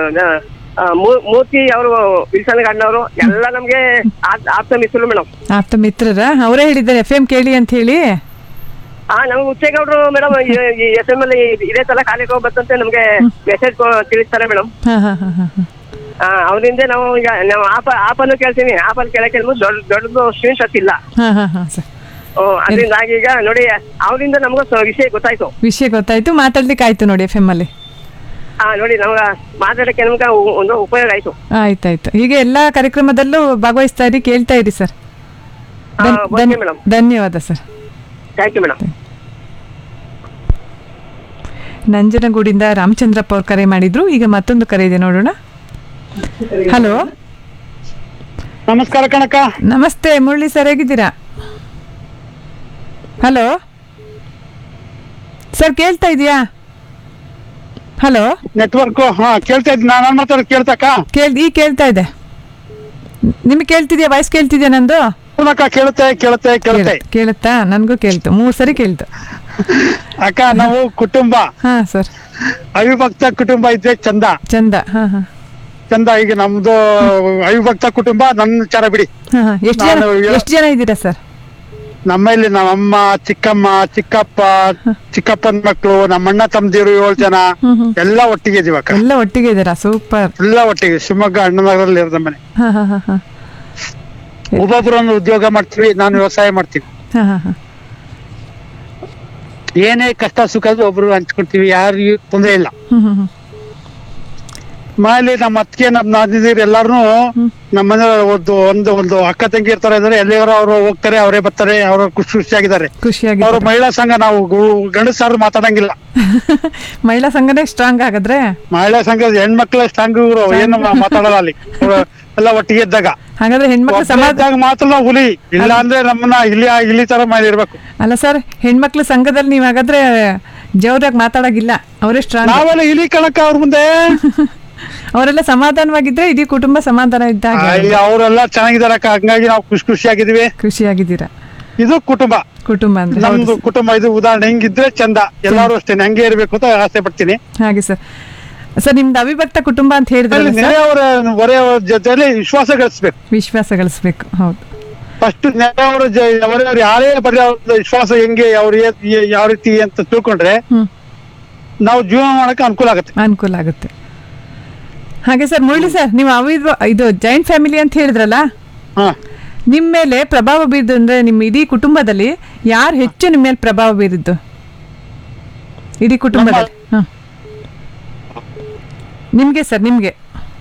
ಮೂರ್ತಿ ಅವರು ವಿಲ್ಸನ್ ಗಣ್ಣವರು ಎಲ್ಲ ನಮ್ಗೆ ಆಪ್- ಆಪ್ತ ಮಿತ್ರರು ಮೇಡಮ್ ಆಪ್ತ ಮಿತ್ರರ ಅವರೇ ಹೇಳಿದ್ದಾರೆ ಎಫ್ ಎಂ ಕೇಳಿ ಅಂತ ಹೇಳಿ ಹಾ ನಮ್ಗೆ ಉಚ್ಚೇಗೌಡರು ಮೇಡಮ್ ಎಸ್ ಎಂ ಅಲ್ಲಿ ಇದೇ ತರ ಕಾಲಿಗೆ ಹೋಗ್ಬತ್ತಂತೆ ನಮ್ಗೆ ಮೆಸೇಜ್ ತಿಳಿಸ್ತಾರೆ ಮೇಡಮ್ ಹಾ ಹಾ ಹಾ ಹಾ ಹಾ ಅವರಿಂದ ನಾವು ಈಗ ನಾವು ಆಪ ಆಪನ್ನು ಕೇಳ್ತೀವಿ ಆಪಲ್ ಕೇಳಕ್ಕೆ ದೊಡ್ಡ ದೊಡ್ಡದು ಸ್ಕ್ರೀನ್ ಟಚ್ ಇಲ್ಲ ಹಾ ಹಾ ಹಾ ಸರ್ ಅದರಿಂದಾಗಿ ಈಗ ನೋಡಿ ಅವರಿಂದ ನಮ್ಗೆ ಸ- ವಿಷಯ ಗೊತ್ತಾಯ್ತು ವಿಷಯ ಗೊತ್ತಾಯ್ತು ಮಾತಾಡ್ಲಿಕ್ಕೆ ಆಯ್ತು ನೋಡಿ ಎಫ್ ಎಂ ಅಲ್ಲಿ ಹಾ ನೋಡಿ ನಮ್ಗ ಮಾತಾಡಕ್ಕೆ ನಮ್ಗೆ ಉ- ಒಂದು ಉಪಯೋಗ ಆಯ್ತು ಆಯ್ತಾಯ್ತು ಹೀಗೆ ಎಲ್ಲಾ ಕಾರ್ಯಕ್ರಮದಲ್ಲೂ ಭಾಗವಹಿಸ್ತಾ ಇರಿ ಕೇಳ್ತಾ ಇರಿ ಸರ್ ಧನ್- ಓಕೆ ಧನ್- ಮೇಡಮ್ ಧನ್ಯವಾದ ಸರ್ ಥ್ಯಾಂಕ್ ಯು ಮೇಡಮ್ ನಂಜನಗೂಡಿಂದ ರಾಮಚಂದ್ರಪ್ಪ ಅವ್ರು ಕರೆ ಮಾಡಿದ್ರು ಈಗ ಮತ್ತೊಂದು ಕರೆ ಇದೆ ನೋಡೋಣ ಹಲೋ ನಮಸ್ಕಾರ ಕಣಕ್ಕ ನಮಸ್ತೆ ಮುರಳಿ ಸರ್ ಹೇಗಿದ್ದೀರಾ ಹಲೋ ಸರ್ ಕೇಳ್ತಾ ಇದೆಯಾ ಹಲೋ ನೆಟ್ವರ್ಕ್ ಹಾ ಕೇಳ್ತಾ ಇದ್ದೀನಿ ನಾನು ಮಾತಾಡೋದು ಕೇಳ್ತಕ್ಕ ಕೇಳ್ ಈಗ ಕೇಳ್ತಾ ಇದೆ ನಿಮಗೆ ಕೇಳ್ತಿದ್ಯಾ ವಾಯ್ಸ್ ಕೇಳ್ತಿದ್ಯಾ ನಂದು ಅಕ್ಕ ಕೇಳುತ್ತೆ ಕೇಳುತ್ತೆ ಕೇಳುತ್ತೆ ಕೇಳುತ್ತಾ ನನಗೂ ಕೇಳ್ತು ಮೂರು ಸರಿ ಕೇಳ್ತು ಅಕ್ಕ ನಾವು ಕುಟುಂಬ ಹಾ ಸರ್ ಅವಿಭಕ್ತ ಕುಟುಂಬ ಇದ್ರೆ ಚಂದ ಚಂದ ಹಾ ಹಾ ಚಂದ ಈಗ ನಮ್ದು ಅವಿಭಕ್ತ ಕುಟುಂಬ ನನ್ನ ವಿಚಾರ ಬಿಡಿ ಹಾ ಹಾ ಎಷ್ಟು ಜನ ನಾನು ಹೇಳ- ಎಷ್ಟು ಜನ ಇದ್ದೀರಾ ಸರ್ ನಮ್ಮಲ್ಲಿ ನಮ್ಮಮ್ಮ ಚಿಕ್ಕಮ್ಮ ಚಿಕ್ಕಪ್ಪ ಚಿಕ್ಕಪ್ಪನ ಮಕ್ಕಳು ನಮ್ಮಣ್ಣ ತಮ್ಮದಿರು ಏಳು ಜನ ಎಲ್ಲ ಒಟ್ಟಿಗೆ ಇದೀವಿ ಅಕ್ಕ ಎಲ್ಲ ಒಟ್ಟಿಗೆ ಇದ್ದೀರಾ ಸೂಪರ್ ಎಲ್ಲ ಒಟ್ಟಿಗೆ ಶಿವಮೊಗ್ಗ ಅಣ್ಣನಗರಲ್ಲಿ ಇರೋದು ನಮ್ಮನೆ ಹಾ ಹಾ ಹಾ ಹಾ ಒಬ್ಬೊಬ್ರನ್ನು ಉದ್ಯೋಗ ಮಾಡ್ತೀವಿ ನಾನು ವ್ಯವಸಾಯ ಮಾಡ್ತೀನಿ ಹಾ ಹಾ ಹಾ ಏನೇ ಕಷ್ಟ ಸುಖ ಆದ್ರೂ ಒಬ್ರು ಹಂಚ್ಕೊಳ್ತೀವಿ ಯಾರಿಗೂ ತೊಂದರೆ ಇಲ್ಲ ಹ್ಮ್ ಹ್ಮ್ ಹ್ಮ್ ಮನೇಲಿ ನಮ್ಮ ಅತ್ತಿಗೆ ನಮ್ಮ ನಾದಿನೀರು ಎಲ್ಲಾರು ನಮ್ಮ ಮನೆ ಒಂದು ಒಂದು ಒಂದು ಅಕ್ಕ ತಂಗಿ ಇರ್ತಾರೆ ಅಂದ್ರೆ ಎಲ್ಲಿಗಾರ ಅವ್ರು ಹೋಗ್ತಾರೆ ಅವರೇ ಬರ್ತಾರೆ ಅವ್ರು ಖುಷಿ ಖುಷಿಯಾಗಿದ್ದಾರೆ ಖುಷಿಯಾಗಿ ಅವ್ರ ಮಹಿಳಾ ಸಂಘ ನಾವು ಗು- ಗಂಡಸಾರು ಮಾತಾಡಂಗಿಲ್ಲ ಮಹಿಳಾ ಸಂಘನೇ ಸ್ಟ್ರಾಂಗ್ ಆಗಿದ್ರೆ ಮಹಿಳಾ ಸಂಘ ಹೆಣ್ಮಕ್ಳ ಸ್ಟ್ರಾಂಗ್ ಇವ್ರು ಏನು ಮಾ- ಮಾತಾಡಲ್ಲ ಅಲ್ಲಿ ಅವ್ರು ಎಲ್ಲ ಒಟ್ಟಿಗೆ ಇದ್ದಾಗ ಹಾಗಾದ್ರೆ ಹೆಣ್ಮಕ್ಳು ಒಬ್ರೇ ಸಮಾಜ ಇದ್ದಾಗ ಮಾತ್ರ ನಾವು ಹುಲಿ ಇಲ್ಲ ಅಂದ್ರೆ ನಮ್ಮನ್ನ ಇಲ್ಲಿ ಇಲ್ಲಿ ತರ ಮಾಡಿ ಇರ್ಬೇಕು ಅಲ್ಲ ಸರ್ ಹೆಣ್ಮಕ್ಳು ಸಂಘದಲ್ಲಿ ನೀವು ಹಾಗಾದ್ರೆ ಜೋರಾಗಿ ಮಾತಾಡೋಗಿಲ್ಲ ಅವರೇ ಸ್ಟ್ರಾಂಗ್ ನಾವೆಲ್ಲ ಇಲಿ ಕಣಕ್ಕ ಅವ್ರ ಮುಂದೆ ಅವರೆಲ್ಲ ಸಮಾಧಾನವಾಗಿದ್ರೆ ಇಡೀ ಕುಟುಂಬ ಸಮಾಧಾನ ಇದ್ದಾಗ ಅಯ್ಯ, ಅವರೆಲ್ಲ ಚೆನ್ನಾಗಿದಾರ ಅಕ್ಕ ಹಂಗಾಗಿ ನಾವು ಖುಷಿ ಖುಷಿಯಾಗಿದೀವಿ ಖುಷಿಯಾಗಿದ್ದೀರಾ ಇದು ಕುಟುಂಬ ಕುಟುಂಬ ಅಂದ್ರೆ ಹೌದು ನಮ್ದು ಕುಟುಂಬ ಇದು ಉದಾಹರಣೆ ಹೆಂಗಿದ್ರೆ ಚಂದ ಎಲ್ಲಾರು ಅಷ್ಟೇ ಹಂಗೆ ಇರ್ಬೇಕು ಅಂತ ಆಸೆ ಪಡ್ತೀನಿ ಹಾಗೆ ಸರ್ ಸರ್ ನಿಮ್ದು ಅವಿಭಕ್ತ ಕುಟುಂಬ ಅಂತ ಹೇಳಿದ್ರಲ್ಲ ಅಲ್ಲಿ ಸರ್ ನೆರೆಯವರ ಹೊರೆಯವರ ಜೊತೆಲಿ ವಿಶ್ವಾಸ ಗಳಿಸ್ಬೇಕು ವಿಶ್ವಾಸ ಗಳಿಸ್ಬೇಕು ಹೌದು ಫಸ್ಟ್ ನೆರೆಯವರ ಹೊರೆಯವರು ಯಾರೇ ಬರಲಿ ಅವ್ರ ವಿಶ್ವಾಸ ಹೆಂಗೆ ಅವ್ರ ಏ- ಯಾವ ರೀತಿ ಅಂತ ತಿಳ್ಕೊಂಡ್ರೆ ನಾವು ಜೀವನ ಮಾಡಕ್ಕೆ ಅನುಕೂಲ ಆಗುತ್ತೆ ಅನುಕೂಲ ಆಗುತ್ತೆ ಹಾಗೆ ಸರ್ ಮುರಳಿ ಸರ್ ನೀವು ಅವಿದ್ವ ಇದು ಜಾಯಿಂಟ್ ಫ್ಯಾಮಿಲಿ ಅಂತ ಹೇಳಿದ್ರಲ್ಲ ನಿಮ್ಮ ಮೇಲೆ ಪ್ರಭಾವ ಬೀರಿದ್ದು ಅಂದ್ರೆ ನಿಮ್ಮ ಇಡೀ ಕುಟುಂಬದಲ್ಲಿ ಯಾರು ಹೆಚ್ಚು ನಿಮ್ಮ ಮೇಲೆ ಪ್ರಭಾವ ಬೀರಿದ್ದು ಇಡೀ ಕುಟುಂಬದಲ್ಲಿ ಹಾಂ ನಿಮಗೆ ಸರ್ ನಿಮಗೆ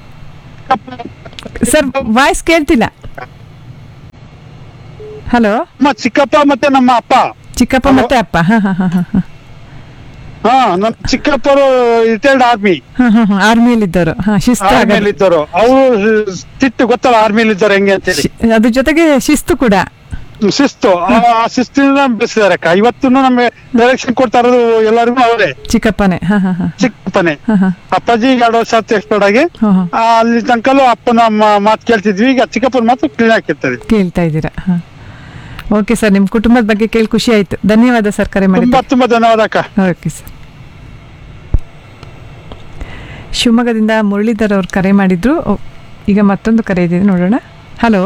ಸರ್ ವಾಯ್ಸ್ ಕೇಳ್ತಿಲ್ಲ ಹಲೋ ನಮ್ಮ ಚಿಕ್ಕಪ್ಪ ಮತ್ತೆ ನಮ್ಮ ಅಪ್ಪ ಚಿಕ್ಕಪ್ಪ ಮತ್ತೆ ಅಪ್ಪ ಹಾ ಹಾ ಹಾ ಹಾ ಹಾ ನಮ್ ಚಿಕ್ಕಪ್ಪರು ರಿಟೈರ್ಡ್ ಆರ್ಮಿ ಹಾ ಹಾ ಹಾ ಆರ್ಮಿಯಲ್ಲಿ ಇದ್ದವರು ಹಾ ಶಿಸ್ತು ಆರ್ಮಿಯಲ್ಲಿ ಹಾಗಾದ್ರೆ. ಇದ್ದವರು ಅವರು ತಿಟ್ಟು ಗೊತ್ತಲ್ಲ ಆರ್ಮಿಯಲ್ಲಿ ಇದ್ದಾರೆ ಹೆಂಗೆ ಅಂತೇಳಿ ಅದ್ರ ಜೊತೆಗೆ ಶಿಸ್ತು ಕೂಡ ಶಿಸ್ತು ಆ ಆ ಶಿಸ್ತಿನ ಬೆಳೆಸಿದ್ದಾರೆ ಅಕ್ಕ ಇವತ್ತು ನಮಗೆ ಡೈರೆಕ್ಷನ್ ಕೊಡ್ತಾ ಇರೋದು ಎಲ್ಲರಿಗೂ ಅವರೇ ಚಿಕ್ಕಪ್ಪನೇ ಹಾ ಹಾ ಹಾ ಚಿಕ್ಕಪ್ಪನೇ ಹಾ ಹಾ ಅಪ್ಪಾಜಿ ಎರಡು ವರ್ಷ ಆಯ್ತು ಎಕ್ಸ್ಪರ್ಟ್ ಆಗಿ ಹಾ ಹಾ ಆ, ಅಲ್ಲಿ ತನಕಲ್ಲೂ ಅಪ್ಪನ ಮ- ಮಾತು ಕೇಳ್ತಿದ್ವಿ ಈಗ ಚಿಕ್ಕಪ್ಪನ ಮಾತು ಕ್ಲೀನ್ ಆಗಿರ್ತಾರೆ ಕೇಳ್ತಾ ಇದ್ದೀರಾ ಹಾ ಓಕೆ ಸರ್ ನಿಮ್ಮ ಕುಟುಂಬದ ಬಗ್ಗೆ ಕೇಳಿ ಖುಷಿ ಆಯ್ತು ಧನ್ಯವಾದ ಸರ್ ಕರೆ ಮಾಡಿ ತುಂಬಾ ತುಂಬಾ ಧನ್ಯವಾದ ಅಕ್ಕ ಓಕೆ ಸರ್ ಶಿವಮೊಗ್ಗದಿಂದ ಮುರಳೀಧರ್ ಅವ್ರು ಕರೆ ಮಾಡಿದ್ರು ಓ, ಈಗ ಮತ್ತೊಂದು ಕರೆ ಇದೆ ನೋಡೋಣ ಹಲೋ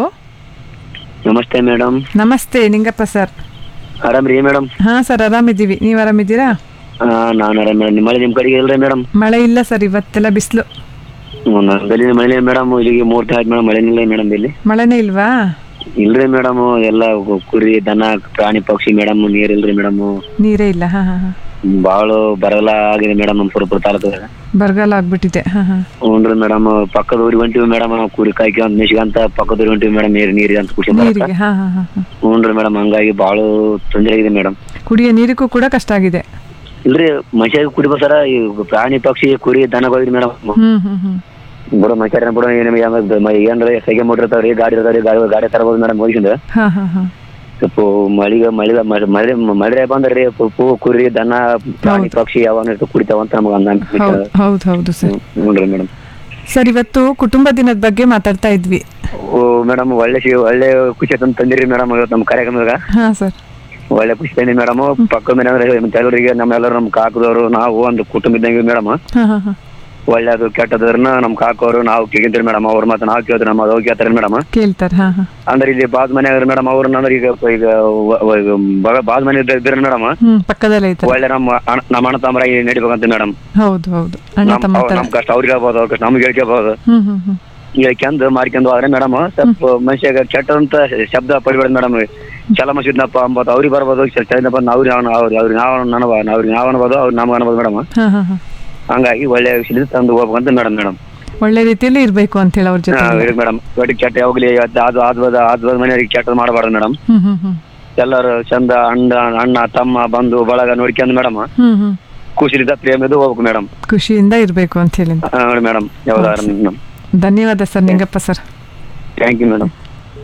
ನಮಸ್ತೆ ಮೇಡಮ್ ನಮಸ್ತೆ ನಿಂಗಪ್ಪ ಸರ್ ಆರಾಮ್ರಿ ಮೇಡಮ್ ಹಾಂ ಸರ್ ಆರಾಮಿದ್ದೀವಿ ನೀವು ಆರಾಮಿದ್ದೀರಾ ನಾನು ಆರಾಮ್ ಮೇಡಮ್ ಮಳೆ ನಿಮ್ ಕಡೆಗೆ ಇಲ್ರಿ ಮೇಡಮ್ ಮಳೆ ಇಲ್ಲ ಸರ್ ಇವತ್ತೆಲ್ಲ ಬಿಸಿಲು ನಮ್ಮಲ್ಲಿ ಮಳೆ ಮೇಡಮ್ ಇಲ್ಲಿಗೆ ಮೂರ್ ತಿಂಗಳು ಆಯ್ತು ಮೇಡಮ್ ಮಳೆ ಇಲ್ಲ ಮೇಡಮ್ ಇಲ್ಲಿ ಮಳೆನೇ ಇಲ್ವಾ ಇಲ್ರಿ ಮೇಡಮ್ ಎಲ್ಲ ಗು- ಕುರಿ ದನ ಪ್ರಾಣಿ ಪಕ್ಷಿ ಮೇಡಮ್ ನೀರ್ ಇಲ್ರಿ ಮೇಡಮ್ ನೀರೇ ಇಲ್ಲ ಹಾಂ ಹಾಂ ಹಾಂ ಬಾಳ ಬರಲ್ಲ ಆಗಿದೆ ಮೇಡಮ್ ನಮ್ ಸುರಪುರ ತಾಲೂಕದಾಗ ಬರಗಾಲ ಆಗ್ಬಿಟ್ಟಿದೆ ಹಾಂ ಹಾಂ ಹ್ಞೂನ್ರಿ ಮೇಡಮ್ ಪಕ್ಕದ ಊರಿಗೆ ಹೊಂಟಿವಿ ಮೇಡಮ್ ಕುರಿ ಕಾಯ್ಕೆ ಅಂತ ನಿಶ್ಗಂತ ಪಕ್ಕದ ಊರಿಗೆ ಹೊಂಟಿವಿ ಮೇಡಮ್ ನೀರ್ ನೀರಿಗೆ ಅಂತ ಖುಷಿ ಬರತ್ತ ನೀರಿಗೆ ಹಾಂ ಹಾಂ ಹಾಂ ಹಾಂ ಹ್ಞೂನ್ರಿ ಮೇಡಮ್ ಹಂಗಾಗಿ ಬಾಳ ತೊಂದರೆ ಆಗಿದೆ ಮೇಡಮ್ ಕುಡಿಯೋ ನೀರಿಗೂ ಕೂಡ ಕಷ್ಟ ಆಗಿದೆ ಇಲ್ರಿ ಮನುಷ್ಯ ಕುಡಿಬೋ ಸರ ಈ ಪ್ರಾಣಿ ಪಕ್ಷಿ ಕುರಿ ದನಗಳು ಮೇಡಮ್ ಹ್ಞೂ ಹ್ಞೂ ಹ್ಞೂ ಬಿಡು ಮನುಷ್ಯರನ್ನ ಬಿಡು ಏನ್ ಏನ್ರ ಸೈಗೆ ಮಾಡಿರ್ತಾವ್ರಿ ಗಾಡಿ ಇರ್ತಾವ್ರಿ ಗಾಡಿ ಗಾಡಿ ತರಬಹುದು ಮೇಡಮ್ ಹೋಗಿಂದ ಹಾಂ ಹಾಂ ಹಾಂ ಸ್ವಲ್ಪ ಮಳಿಗ ಮಳಿಗ ಮಳೆ ಮಳೆ ಮಳೆ ಬಂದ್ರಿ ಪೂ ಕುರಿ ದನ ಪ್ರಾಣಿ ಪಕ್ಷಿ ಯಾವನ್ನ ಇರ್ತಾವ ಕುಡಿತಾವ ಅಂತ ನಮ್ಗೆ ಅಂದ ಹೌದು ಹೌದು ಹೌದು ಸರ್ ನೋಡ್ರಿ ಮೇಡಮ್ ಸರ್ ಇವತ್ತು ಕುಟುಂಬ ದಿನದ ಬಗ್ಗೆ ಮಾತಾಡ್ತಾ ಇದ್ವಿ ಓ ಮೇಡಮ್ ಒಳ್ಳೆ ಶಿ- ಒಳ್ಳೆ ಖುಷಿ ತಂದು ತಂದಿರಿ ಮೇಡಮ್ ಇವತ್ತು ನಮ್ಮ ಕಾರ್ಯಕ್ರಮದಾಗ ಹಾಂ ಸರ್ ಒಳ್ಳೆ ಖುಷಿ ತಂದಿ ಮೇಡಮ್ ಪಕ್ಕದ ಮನೆ ಅಂದ್ರೆ ಕೆಲವರಿಗೆ ನಮ್ಮೆಲ್ಲರೂ ನಮ್ಮ ಕಾಕದವರು ನಾವು ಒಂದು ಕುಟುಂಬ ಇದ್ದಂಗೆ ಮೇಡಮ್ ಹಾಂ ಹಾಂ ಹಾಂ ಒಳ್ಳೇದು ಕೆಟ್ಟದನ್ನ ನಮ್ಮ ಕಾಕೋರು ನಾವು ಕೇಳ್ತೀರಿ ಮೇಡಮ್ ಅವ್ರ ಮತ್ತೆ ನಾವು ಕೇಳ್ತೀವಿ ನಮ್ಮ ಅವ್ರು ಕೇಳ್ತಾರೆ ಮೇಡಮ್ ಕೇಳ್ತಾರೆ ಹಾಂ ಹಾಂ ಅಂದ್ರೆ ಇಲ್ಲಿ ಬಾಜ್ ಮನೆ ಮೇಡಮ್ ಅವ್ರನ್ನ ಅಂದ್ರೆ ಈಗ ಈಗ ವ- ವ- ಈಗ ಬಗ- ಬಾಜ್ ಮನೆ ಇದ್ದಾರೆ ಮೇಡಮ್ ಹ್ಞೂ ಪಕ್ಕದಲ್ಲೇ ಐತಾರೆ ಒಳ್ಳೆ ನಮ್ಮ ಅಣ್ಣ- ನಮ್ಮ ಅಣ್ಣ ತಮ್ಮರ ನಡಿಬೇಕಂತ ಮೇಡಮ್ ಹೌದು ಹೌದು ಅಣ್ಣ ನಮ್ ತಮ್ಮ ಅವ್ರ್- ಥರ ನಮ್ ಕಷ್ಟ ಅವ್ರಿಗೆ ಹೇಳ್ಬೋದು ಅವ್ರ ಕಷ್ಟ ನಮ್ಗೆ ಹೇಳ್ಕೋಬಹುದು ಹ್ಞೂ ಹ್ಞೂ ಹ್ಞೂ ಹೇಳ್ಕೊಂಡು ಮಾರ್ಕೊಂಡು ಆದ್ರೆ ಮೇಡಮ್ ಸ್ವಲ್ಪ ಮನುಷ್ಯಾಗ ಕೆಟ್ಟಂತ ಶಬ್ದ ಪಡಿಬೇಡ ಮೇಡಮ್ ಚಲ ಮಸಿದ್ನಪ್ಪ ಅಂಬೋದು ಅವ್ರಿಗೆ ಬರ್ಬೋದು ಚಲನಪ್ಪ ಅವ್ರಿಗೆ ಅವ್ನು ಅವ್ರು ಅವ್ರಿಗೆ ನಾವು ನನವ ಅವ್ರಿಗೆ ನಾವು ಅನ್ಬೋದು ಅವ್ರು ನಮ್ಗೆ ಅನ್ಬೋದು ಮೇಡಮ್ ಹಾಂ ಹಾಂ ಹಾಂ ಹಂಗಾಗಿ ಒಳ್ಳೆ ವಿಷಯದಿಂದ ತಂದು ಹೋಗ್ಬೇಕಂತ ಮೇಡಮ್ ಮೇಡಮ್ ಒಳ್ಳೆ ರೀತಿಯಲ್ಲಿ ಇರಬೇಕು ಅಂತ ಹೇಳಿ ಅವ್ರ ಜೊತೆ ಮೇಡಮ್ ಒಟ್ಟಿಗೆ ಕೆಟ್ಟ ಯಾವಾಗಲಿ ಅದು ಆದ್ವದ ಆದ್ವದ ಮನೆಯವ್ರಿಗೆ ಕೆಟ್ಟದ್ ಮಾಡಬಾರ್ದು ಮೇಡಮ್ ಹ್ಞೂ ಹ್ಞೂ ಹ್ಞೂ ಎಲ್ಲರೂ ಚಂದ ಅಣ್ಣ ಅಣ್ಣ ತಮ್ಮ ಬಂಧು ಬಳಗ ನೋಡ್ಕೊಂಡು ಮೇಡಮ್ ಹ್ಞೂ ಹ್ಞೂ ಖುಷಿಲಿದ್ದ ಪ್ರೇಮದು ಹೋಗ್ಬೇಕು ಮೇಡಮ್ ಖುಷಿಯಿಂದ ಇರಬೇಕು ಅಂತ ಹೇಳಿ ಮೇಡಮ್ ಯಾವ್ದಾರ ಮೇಡಮ್ ಧನ್ಯವಾದ sir Ningappa sir thank you madam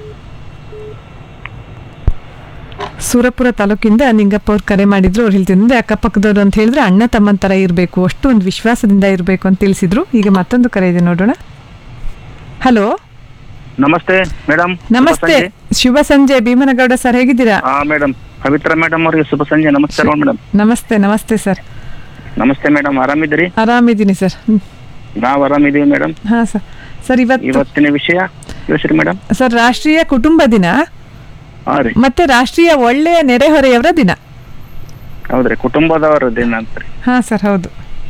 Surapura ತಾಲೂಕಿಂದ ನಿಂಗಪ್ಪ ಅವ್ರು ಕರೆ ಮಾಡಿದ್ರು ಅವ್ರು ಹೇಳ್ತಿದ್ರು ಅಕ್ಕಪಕ್ಕದವ್ರು ಅಂತ ಹೇಳಿದ್ರೆ ಅಣ್ಣ ತಮ್ಮನ ಥರ ಇರಬೇಕು ಅಷ್ಟು ಒಂದು ವಿಶ್ವಾಸದಿಂದ ಇರಬೇಕು ಅಂತ ತಿಳಿಸಿದ್ರು ಈಗ ಮತ್ತೊಂದು ಕರೆ ಇದೆ ನೋಡೋಣ ಹಲೋ ನಮಸ್ತೆ ಮೇಡಮ್ ನಮಸ್ತೆ ಶುಭ ಸಂಜೆ ಭೀಮನಗೌಡ ಸರ್ ಹೇಗಿದ್ದೀರಾ ಹಾ ಮೇಡಮ್ ಪವಿತ್ರ ಮೇಡಮ್ ಅವ್ರಿಗೆ ಶುಭ ಸಂಜೆ ನಮಸ್ಕಾರ ಮೇಡಮ್ ನಮಸ್ತೆ ನಮಸ್ತೆ ಸರ್ ನಮಸ್ತೆ ಮೇಡಮ್ ಆರಾಮಿದ್ದೀರಿ ಆರಾಮಿದ್ದೀನಿ ಸರ್ ನಾವ್ ಆರಾಮಿದೀವಿ ಮೇಡಮ್ ಹಾಂ ಸರ್ ಸರ್ ಇವತ್ತು ಇವತ್ತಿನ ವಿಷಯ ತಿಳಿಸ್ರಿ ಮೇಡಮ್ ಸರ್ ರಾಷ್ಟ್ರೀಯ ಕುಟುಂಬ ದಿನ ಹಾ ರೀ ಮತ್ತೆ ರಾಷ್ಟ್ರೀಯ ಒಳ್ಳೆಯ ನೆರೆಹೊರೆಯವರ ದಿನ ಹೌದ್ರಿ ಕುಟುಂಬದವ್ರ ದಿನ ಅಂತ್ರಿ ಹಾಂ ಸರ್ ಹೌದು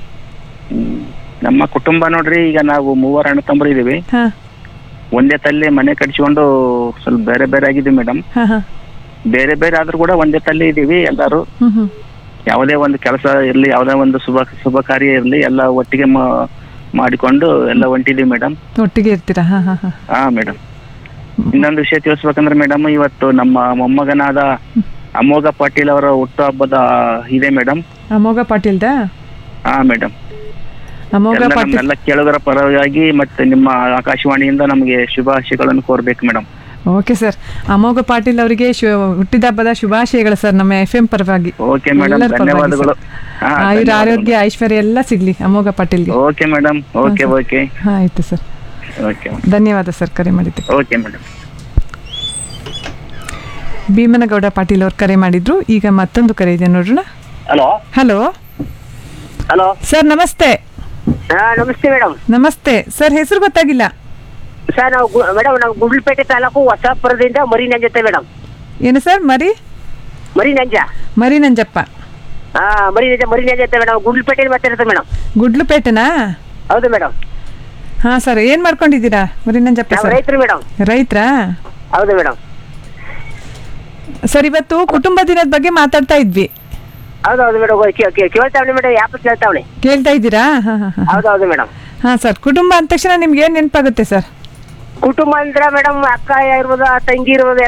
ನಮ್ಮ ಕುಟುಂಬ ನೋಡ್ರಿ ಈಗ ನಾವು ಮೂವರು ಅಣ್ಣ ತಮ್ಮರು ಇದೀವಿ ಹಾಂ ಒಂದೇ ತಲ್ಲಿ ಮನೆ ಕಟ್ಸ್ಕೊಂಡು ಸ್ವಲ್ಪ ಬೇರೆ ಬೇರೆ ಆಗಿದ್ದೀವಿ ಮೇಡಮ್ ಹಾಂ ಹಾಂ ಬೇರೆ ಬೇರೆ ಆದ್ರೂ ಕೂಡ ಒಂದೇ ತಲ್ಲಿ ಇದೀವಿ ಎಲ್ಲಾರು ಹ್ಞೂ ಹ್ಞೂ ಯಾವುದೇ ಒಂದು ಕೆಲಸ ಇರ್ಲಿ ಯಾವುದೇ ಒಂದು ಶುಭ ಶುಭ ಕಾರ್ಯ ಇರ್ಲಿ ಎಲ್ಲ ಒಟ್ಟಿಗೆ ಮಾ- ಮಾಡಿಕೊಂಡು ಎಲ್ಲ ಹೊಂಟಿದೀವಿ ಮೇಡಮ್ ಒಟ್ಟಿಗೆ ಇರ್ತೀರಾ ಹಾಂ ಹಾಂ ಹಾಂ ಹಾ ಮೇಡಮ್ ಇನ್ನೊಂದು ವಿಷಯ ತಿಳಿಸ್ಬೇಕಂದ್ರೆ ಮೇಡಮ್ ಇವತ್ತು ನಮ್ಮ ಮೊಮ್ಮಗನಾದ ಅಮೋಘ ಪಾಟೀಲ್ ಅವರ ಹುಟ್ಟುಹಬ್ಬದ ಇದೆ ಮೇಡಮ್ ಅಮೋಘ ಪಾಟೀಲ್ದ ಹಾ ಮೇಡಮ್ ಅಮೋಘ ಎಲ್ಲ ಪಾಟೀಲ್ ನಮ್ಮೆಲ್ಲ ಕೇಳುಗರ ಪರವಾಗಿ ಮತ್ತೆ ನಿಮ್ಮ ಆಕಾಶವಾಣಿಯಿಂದ ನಮಗೆ ಶುಭಾಶಯಗಳನ್ನು ಕೋರ್ಬೇಕು ಮೇಡಮ್ ಓಕೆ ಸರ್ ಅಮೋಘ ಪಾಟೀಲ್ ಅವರಿಗೆ ಶು ಹುಟ್ಟಿದ ಹಬ್ಬದ ಶುಭಾಶಯಗಳು ಸರ್ ನಮ್ಮ ಎಫ್ ಎಂ ಪರವಾಗಿ ಓಕೆ ಮೇಡಮ್ ಎಲ್ಲರ ಪರವಾಗಿ ಧನ್ಯವಾದಗಳು ಸರ್. ಹಾ ಆಯುರ ಧನ್ಯವಾದಗಳು. ಆರೋಗ್ಯ ಐಶ್ವರ್ಯ ಎಲ್ಲ ಸಿಗ್ಲಿ ಅಮೋಘ ಪಾಟೀಲ್ಗೆ ಓಕೆ ಮೇಡಮ್ ಓಕೆ ಹಾ, ಸರ್. ಓಕೆ ಹಾಂ ಆಯ್ತು ಸರ್ ಓಕೆ ಧನ್ಯವಾದ ಸರ್ ಕರೆ ಮಾಡಿದ್ದು ಓಕೆ ಮೇಡಮ್ ಭೀಮನಗೌಡ ಪಾಟೀಲ್ ಅವ್ರು ಕರೆ ಮಾಡಿದ್ರು ಈಗ ಮತ್ತೊಂದು ಕರೆ ಇದೆ ನೋಡೋಣ ಹಲೋ ಹಲೋ ಹಲೋ ಸರ್ ನಮಸ್ತೆ ಹಾ ನಮಸ್ತೆ ಮೇಡಮ್ ನಮಸ್ತೆ ಸರ್ ಹೆಸರು ಗೊತ್ತಾಗಿಲ್ಲ ಸರ್ ನಾವು ಮೇಡಮ್ ನಾವು ಗುಂಡ್ಲುಪೇಟೆ ತಾಲೂಕು ಹೊಸಪುರದಿಂದ ಮರಿ ನಂಜತ್ತೆ ಮೇಡಮ್ ಏನು ಸರ್ ಮರಿ ಮರಿ ನಂಜ ಮರಿ ನಂಜಪ್ಪ ಹಾ ಮರಿ ನಂಜ ಮರಿ ನಂಜತ್ತೆ ಮೇಡಮ್ ಗುಂಡ್ಲುಪೇಟೆಯಲ್ಲಿ ಮಾತಾಡ್ತೇವೆ ಮೇಡಮ್ ಗುಡ್ಲುಪೇಟೆನಾ ಹೌದು ಮೇಡಮ್ ಹಾಂ ಸರ್ ಏನು ಮಾಡ್ಕೊಂಡಿದ್ದೀರಾ ಮರಿ ನಂಜಪ್ಪ ನಾವು ಸರ್ ರೈತರು ಮೇಡಮ್ ರೈತ್ರಾ ಹೌದು ಮೇಡಮ್ ಸರ್ ಇವತ್ತು ಕುಟುಂಬ ದಿನದ ಬಗ್ಗೆ ಮಾತಾಡ್ತಾ ಇದ್ವಿ ಹೌದೌದು ಮೇಡಮ್ ಕೇಳ್ತಾವಣಿ ಮೇಡಮ್ ಯಾಪ ಕೇಳ್ತಾವಣಿ ಕೇಳ್ತಾ ಇದ್ದೀರಾ ಹಾ ಹಾ ಹಾ ಹೌದೌದು ಮೇಡಮ್ ಹಾ ಸರ್ ಕುಟುಂಬ ಅಂದ ತಕ್ಷಣ ನಿಮ್ಗೆ ಏನ್ ನೆನಪಾಗುತ್ತೆ ಸರ್ ಕುಟುಂಬ ಅಂದ್ರೆ ಮೇಡಮ್ ಅಕ್ಕ ಇರ್ಬೋದು ತಂಗಿ ಇರ್ಬೋದು